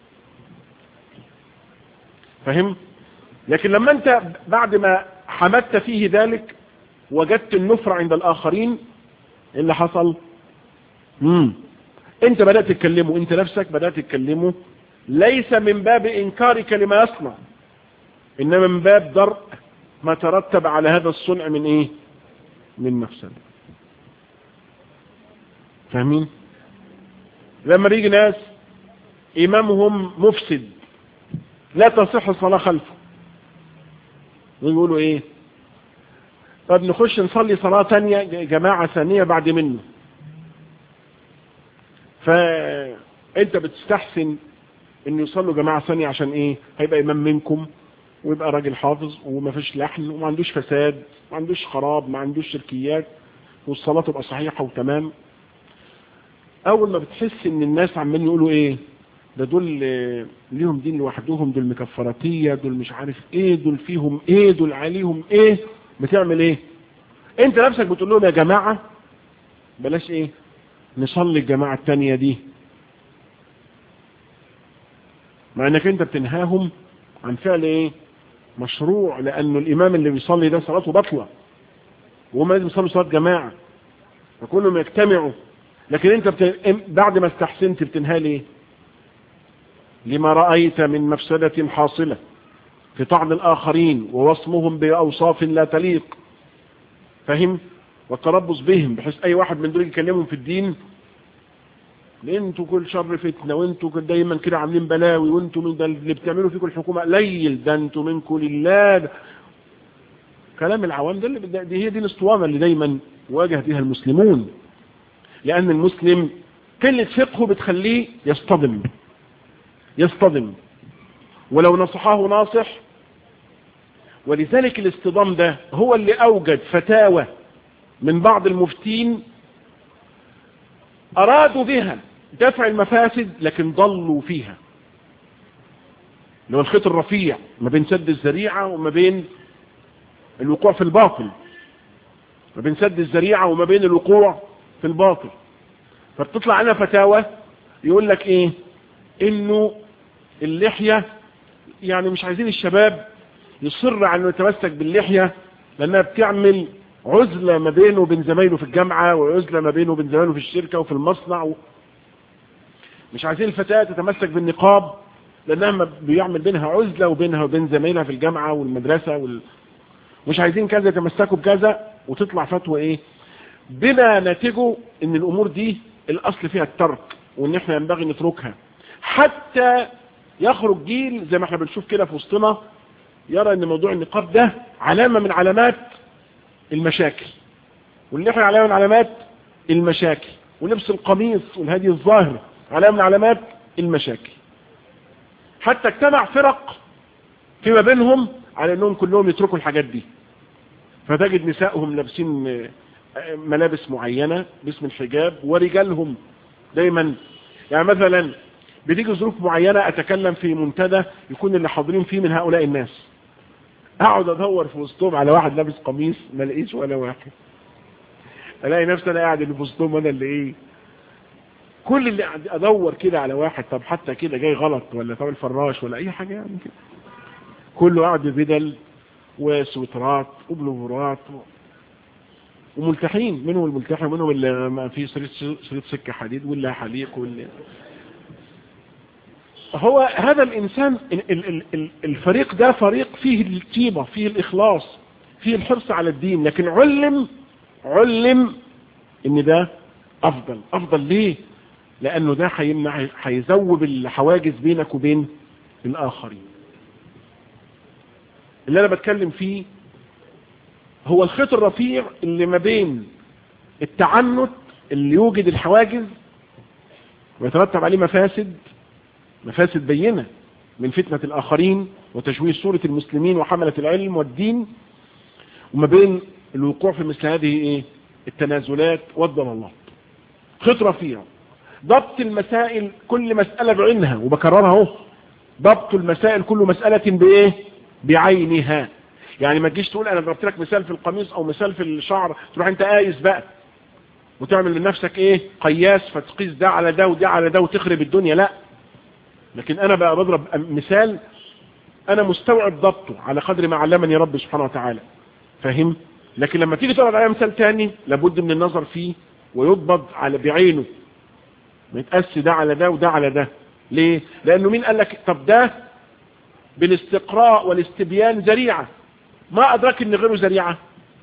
[SPEAKER 1] فهم لكن لما انت بعد ما حمدت فيه ذلك وجدت النفرة عند الاخرين اللي حصل مم. انت بدأت تتكلمه انت نفسك بدأت تتكلمه ليس من باب انكارك لما يصنع انما من باب درء ما ترتب على هذا الصنع من ايه من مفسد فاهمين لما بيجي ناس امامهم مفسد لا تصح الصلاة خلفه ويقولوا ايه طب نخش نصلي صلاة تانية جماعة ثانية بعد منه فانت بتستحسن ان يصلوا جماعة ثانية عشان ايه هيبقى امام منكم ويبقى راجل حافظ وما فيش لحن وما عندوش فساد ما عندوش خراب ما عندوش شركيات والصلاة تبقى صحيحة وتمام اول ما بتحس ان الناس عمالين يقولوا ايه ده دول ليهم دين لوحدهم دول مكفراتية دول مش عارف ايه دول فيهم ايه دول عليهم ايه بتعمل ايه انت نفسك بتقول لهم يا جماعة بلاش ايه نصلي الجماعة التانية دي مع انك انت بتنهاهم عن فعل ايه مشروع لانه الامام اللي بيصلي ده صلاته بطلة وهم لازم يصلوا صلاة جماعة فكلهم يجتمعوا لكن انت بت... بعد ما استحسنت بتنهى ليه لما رأيت من مفسدة حاصلة في طعن الآخرين ووصمهم بأوصاف لا تليق فهم والتربص بهم بحيث أي واحد من دول يكلمهم في الدين انتوا كل شر فتنة وانتوا كل دايما كده عاملين بلاوي وانتوا من ده اللي بتعملوا فيكم الحكومة قليل ده انتوا منكم لله ده. كلام العوام ده, اللي ده دي هي دي الاسطوانة اللي دايما واجه بها المسلمون لان المسلم قلة فقهه بتخليه يصطدم يصطدم ولو نصحه ناصح ولذلك الاصطدام ده هو اللي اوجد فتاوى من بعض المفتين ارادوا بها دفع المفاسد لكن ضلوا فيها اللي هو الخيط الرفيع ما بين سد الذريعة وما بين الوقوع في الباطل ما بين سد الذريعة وما بين الوقوع في الباطل فبتطلع لنا فتاوى يقول لك ايه انه اللحية يعني مش عايزين الشباب يصر على انه يتمسك باللحية لانها بتعمل عزلة ما بينه وبين زمايله في الجامعة وعزلة ما بينه وبين زمايله في الشركة وفي المصنع و... مش عايزين الفتاة تتمسك بالنقاب لانها بيعمل بينها عزلة وبينها وبين زمايلها في الجامعة والمدرسة وال... مش عايزين كذا يتمسكوا بكذا وتطلع فتوى ايه بما نتجه ان الامور دي الاصل فيها الترك وان احنا ينبغي نتركها حتى يخرج جيل زي ما احنا بنشوف كده في وسطنا يرى ان موضوع النقاب ده علامة من علامات المشاكل واللحية علامة من علامات المشاكل ولبس القميص والهدي الظاهر علامة من علامات المشاكل حتى اجتمع فرق فيما بينهم على انهم كلهم يتركوا الحاجات دي فتجد نسائهم لابسين ملابس معينة باسم الحجاب ورجالهم دايما يعني مثلا بتيجي ظروف معينة اتكلم في منتدى يكون اللي حاضرين فيه من هؤلاء الناس اقعد ادور في وسطهم على واحد لابس قميص ما الاقيش ولا واحد الاقي نفسي انا قاعد اللي في وسطهم انا اللي ايه كل اللي ادور كده على واحد طب حتى كده جاي غلط ولا طب الفراش ولا اي حاجة يعني كده كله قاعد ببدل وسوترات وبلوفرات و... وملتحين منهم الملتحي ومنهم اللي ما في شريط شريط سكه حديد واللي حليق واللي هو هذا الانسان الفريق ده فريق فيه الطيبه فيه الاخلاص فيه الحرص على الدين لكن علم علم ان ده افضل افضل ليه لانه ده هيمنع هيذوب الحواجز بينك وبين الاخرين اللي انا بتكلم فيه هو الخيط الرفيع اللي ما بين التعنت اللي يوجد الحواجز ويترتب عليه مفاسد مفاسد بينة من فتنة الآخرين وتشويه صورة المسلمين وحملة العلم والدين وما بين الوقوع في مثل هذه ايه التنازلات والضلالات خيط رفيع ضبط المسائل كل مسألة بعينها وبكررها اهو ضبط المسائل كل مسألة بايه بعينها يعني ما تجيش تقول انا ضربت لك مثال في القميص او مثال في الشعر تروح انت قايس بقى وتعمل لنفسك ايه قياس فتقيس ده على ده وده على ده وتخرب الدنيا لا لكن انا بقى بضرب مثال انا مستوعب ضبطه على قدر ما علمني ربي سبحانه وتعالى فاهم لكن لما تيجي تضرب عليها مثال تاني لابد من النظر فيه ويضبط على بعينه ما يتقاس ده على ده وده على ده ليه لانه مين قال لك طب ده بالاستقراء والاستبيان ذريعه ما أدرك ان غيره ذريعة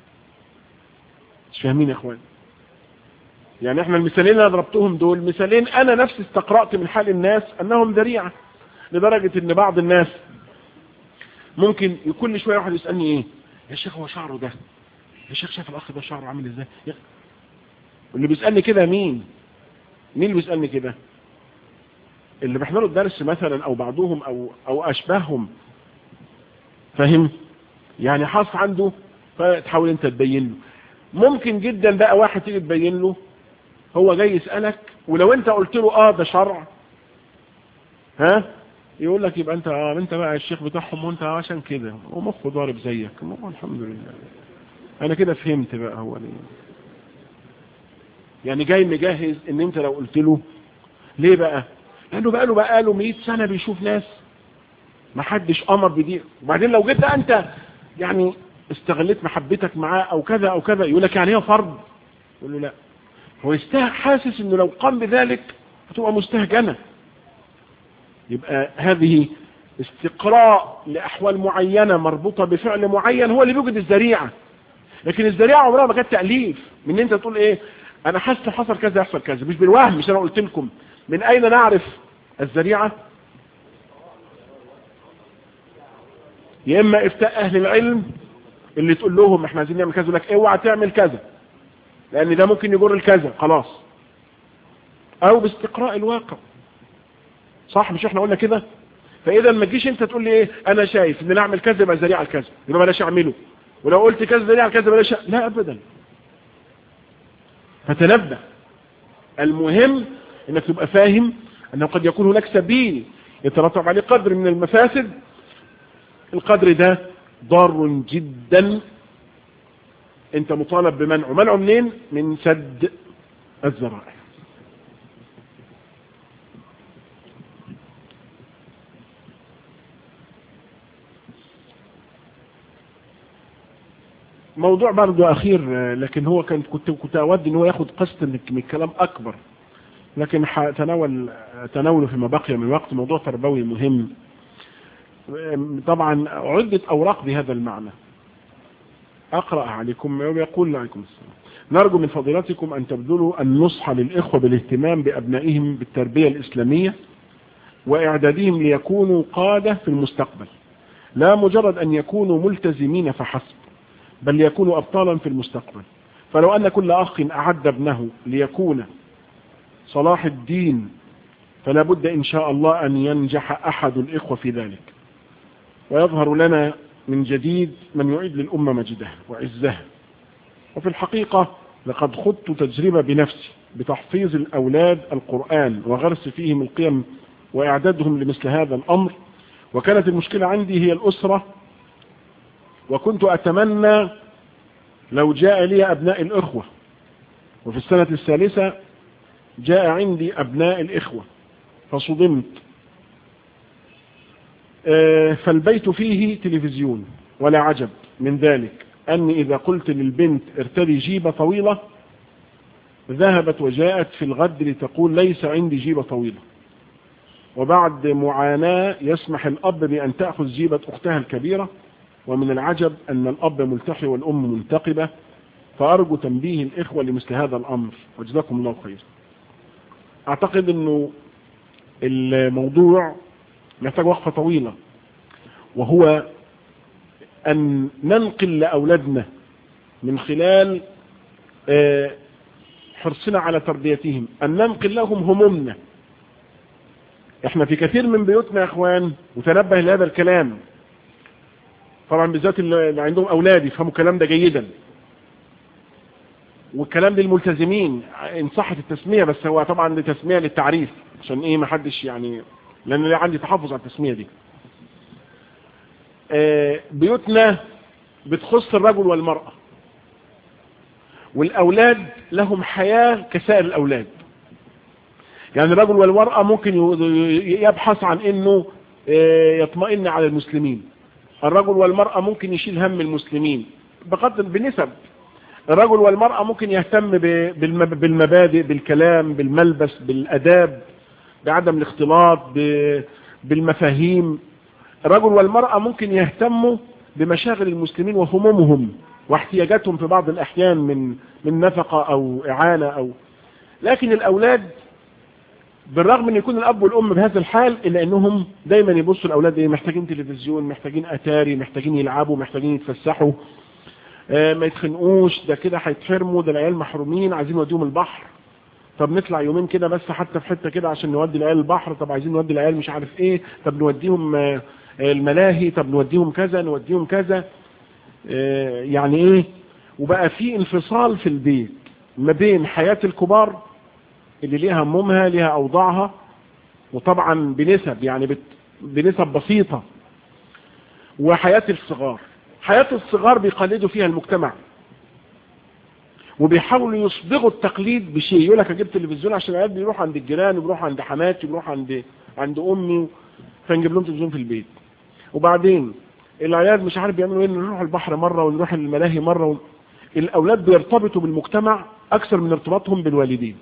[SPEAKER 1] مش فاهمين يا اخوان يعني احنا المثالين اللي ضربتهم دول مثالين انا نفسي استقرأت من حال الناس انهم ذريعة لدرجة ان بعض الناس ممكن كل شوية واحد يسألني ايه يا شيخ هو شعره ده يا شيخ شايف الاخ ده شعره عامل ازاي اللي بيسألني كده مين مين اللي بيسألني كده اللي بيحضروا الدرس مثلا او بعضهم او او اشباههم فاهم يعني حاص عنده فتحاول انت تبين له ممكن جدا بقى واحد تيجي تبين له هو جاي يسألك ولو انت قلت له اه ده شرع ها يقول لك يبقى انت اه انت بقى الشيخ بتاعهم وانت عشان كده ومخه ضارب زيك الحمد لله انا كده فهمت بقى هو ليه يعني جاي مجهز ان انت لو قلت له ليه بقى لانه بقى له بقى له 100 سنه بيشوف ناس ما حدش امر بدي وبعدين لو جيت انت يعني استغلت محبتك معاه او كذا او كذا يقول لك يعني هي فرض يقول له لا هو حاسس انه لو قام بذلك هتبقى مستهجنة يبقى هذه استقراء لأحوال معينة مربوطة بفعل معين هو اللي بيوجد الذريعة لكن الذريعة عمرها ما كانت تأليف من انت تقول ايه انا حاسس حصل كذا يحصل كذا مش بالوهم مش انا قلت لكم من اين نعرف الذريعه يا اما افتاء اهل العلم اللي تقول لهم احنا عايزين نعمل كذا لك اوعى تعمل كذا لان ده ممكن يجر الكذا خلاص او باستقراء الواقع صح مش احنا قلنا كده فاذا ما تجيش انت تقول لي ايه انا شايف ان اعمل كذا يبقى ذريعه لكذا يبقى بلاش اعمله ولو قلت كذا ذريعه لكذا بلاش لا ابدا فتنبه المهم انك تبقى فاهم انه قد يكون هناك سبيل يترتب عليه قدر من المفاسد القدر ده ضار جدا انت مطالب بمنعه منعه منين من سد الذرائع موضوع برضو اخير لكن هو كان كنت كنت اود ان هو ياخد قسط من الكلام اكبر لكن تناول تناوله فيما بقي من وقت موضوع تربوي مهم طبعا عدة اوراق بهذا المعنى اقرأ عليكم ويقول عليكم السلام نرجو من فضيلتكم ان تبذلوا النصح للاخوة بالاهتمام بابنائهم بالتربية الاسلامية واعدادهم ليكونوا قادة في المستقبل لا مجرد ان يكونوا ملتزمين فحسب بل يكونوا ابطالا في المستقبل فلو ان كل اخ اعد ابنه ليكون صلاح الدين فلا بد ان شاء الله ان ينجح احد الاخوة في ذلك ويظهر لنا من جديد من يعيد للأمة مجدها وعزها وفي الحقيقة لقد خضت تجربة بنفسي بتحفيظ الأولاد القرآن وغرس فيهم القيم وإعدادهم لمثل هذا الأمر وكانت المشكلة عندي هي الأسرة وكنت أتمنى لو جاء لي أبناء الإخوة وفي السنة الثالثة جاء عندي أبناء الإخوة فصدمت فالبيت فيه تلفزيون ولا عجب من ذلك أني إذا قلت للبنت ارتدي جيبة طويلة ذهبت وجاءت في الغد لتقول ليس عندي جيبة طويلة وبعد معاناة يسمح الأب بأن تأخذ جيبة أختها الكبيرة ومن العجب أن الأب ملتحي والأم منتقبة فأرجو تنبيه الإخوة لمثل هذا الأمر وجزاكم الله خير أعتقد أنه الموضوع محتاج وقفة طويلة وهو أن ننقل لأولادنا من خلال حرصنا على تربيتهم أن ننقل لهم همومنا احنا في كثير من بيوتنا يا اخوان وتنبه لهذا الكلام طبعا بالذات اللي عندهم اولاد يفهموا الكلام ده جيدا والكلام للملتزمين ان صحت التسمية بس هو طبعا تسمية للتعريف عشان ايه ما حدش يعني لان اللي عندي تحفظ على التسمية دي بيوتنا بتخص الرجل والمرأة والأولاد لهم حياة كسائر الأولاد يعني الرجل والمرأة ممكن يبحث عن انه يطمئن على المسلمين الرجل والمرأة ممكن يشيل هم المسلمين بقدر بنسب الرجل والمرأة ممكن يهتم بالمبادئ بالكلام بالملبس بالأداب بعدم الاختلاط بالمفاهيم الرجل والمرأة ممكن يهتموا بمشاغل المسلمين وهمومهم واحتياجاتهم في بعض الأحيان من من نفقة أو إعانة أو لكن الأولاد بالرغم ان يكون الاب والام بهذا الحال الا انهم دايما يبصوا الاولاد ايه محتاجين تلفزيون محتاجين اتاري محتاجين يلعبوا محتاجين يتفسحوا آه ما يتخنقوش ده كده هيتحرموا ده العيال محرومين عايزين نوديهم البحر طب نطلع يومين كده بس حتى في حته كده عشان نودي العيال البحر طب عايزين نودي العيال مش عارف ايه طب نوديهم آه الملاهي طب نوديهم كذا نوديهم كذا آه يعني ايه وبقى في انفصال في البيت ما بين حياة الكبار اللي ليها همومها ليها اوضاعها وطبعا بنسب يعني بت... بنسب بسيطة وحياة الصغار حياة الصغار بيقلدوا فيها المجتمع وبيحاولوا يصبغوا التقليد بشيء يقول لك اجيب تلفزيون عشان العيال بيروح عند الجيران وبيروح عند حماتي وبيروح عند عند امي فنجيب لهم تلفزيون في البيت وبعدين العيال مش عارف بيعملوا ايه نروح البحر مرة ونروح الملاهي مرة و... الاولاد بيرتبطوا بالمجتمع اكثر من ارتباطهم بالوالدين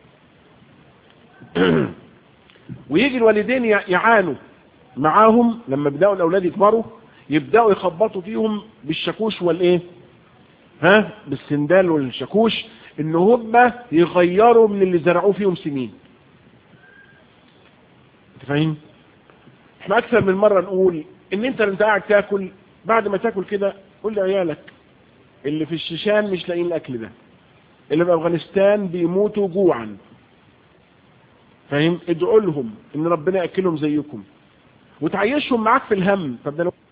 [SPEAKER 1] ويجي الوالدين يعانوا معاهم لما بدأوا الأولاد يكبروا يبدأوا يخبطوا فيهم بالشاكوش والإيه ها بالسندال والشاكوش ان هم يغيروا من اللي زرعوه فيهم سنين انت فاهم احنا اكثر من مرة نقول ان انت انت قاعد تاكل بعد ما تاكل كده قول لعيالك اللي في الشيشان مش لاقيين الاكل ده اللي في افغانستان بيموتوا جوعا فاهم ادعوا لهم ان ربنا ياكلهم زيكم وتعيشهم معاك في الهم طب ده لو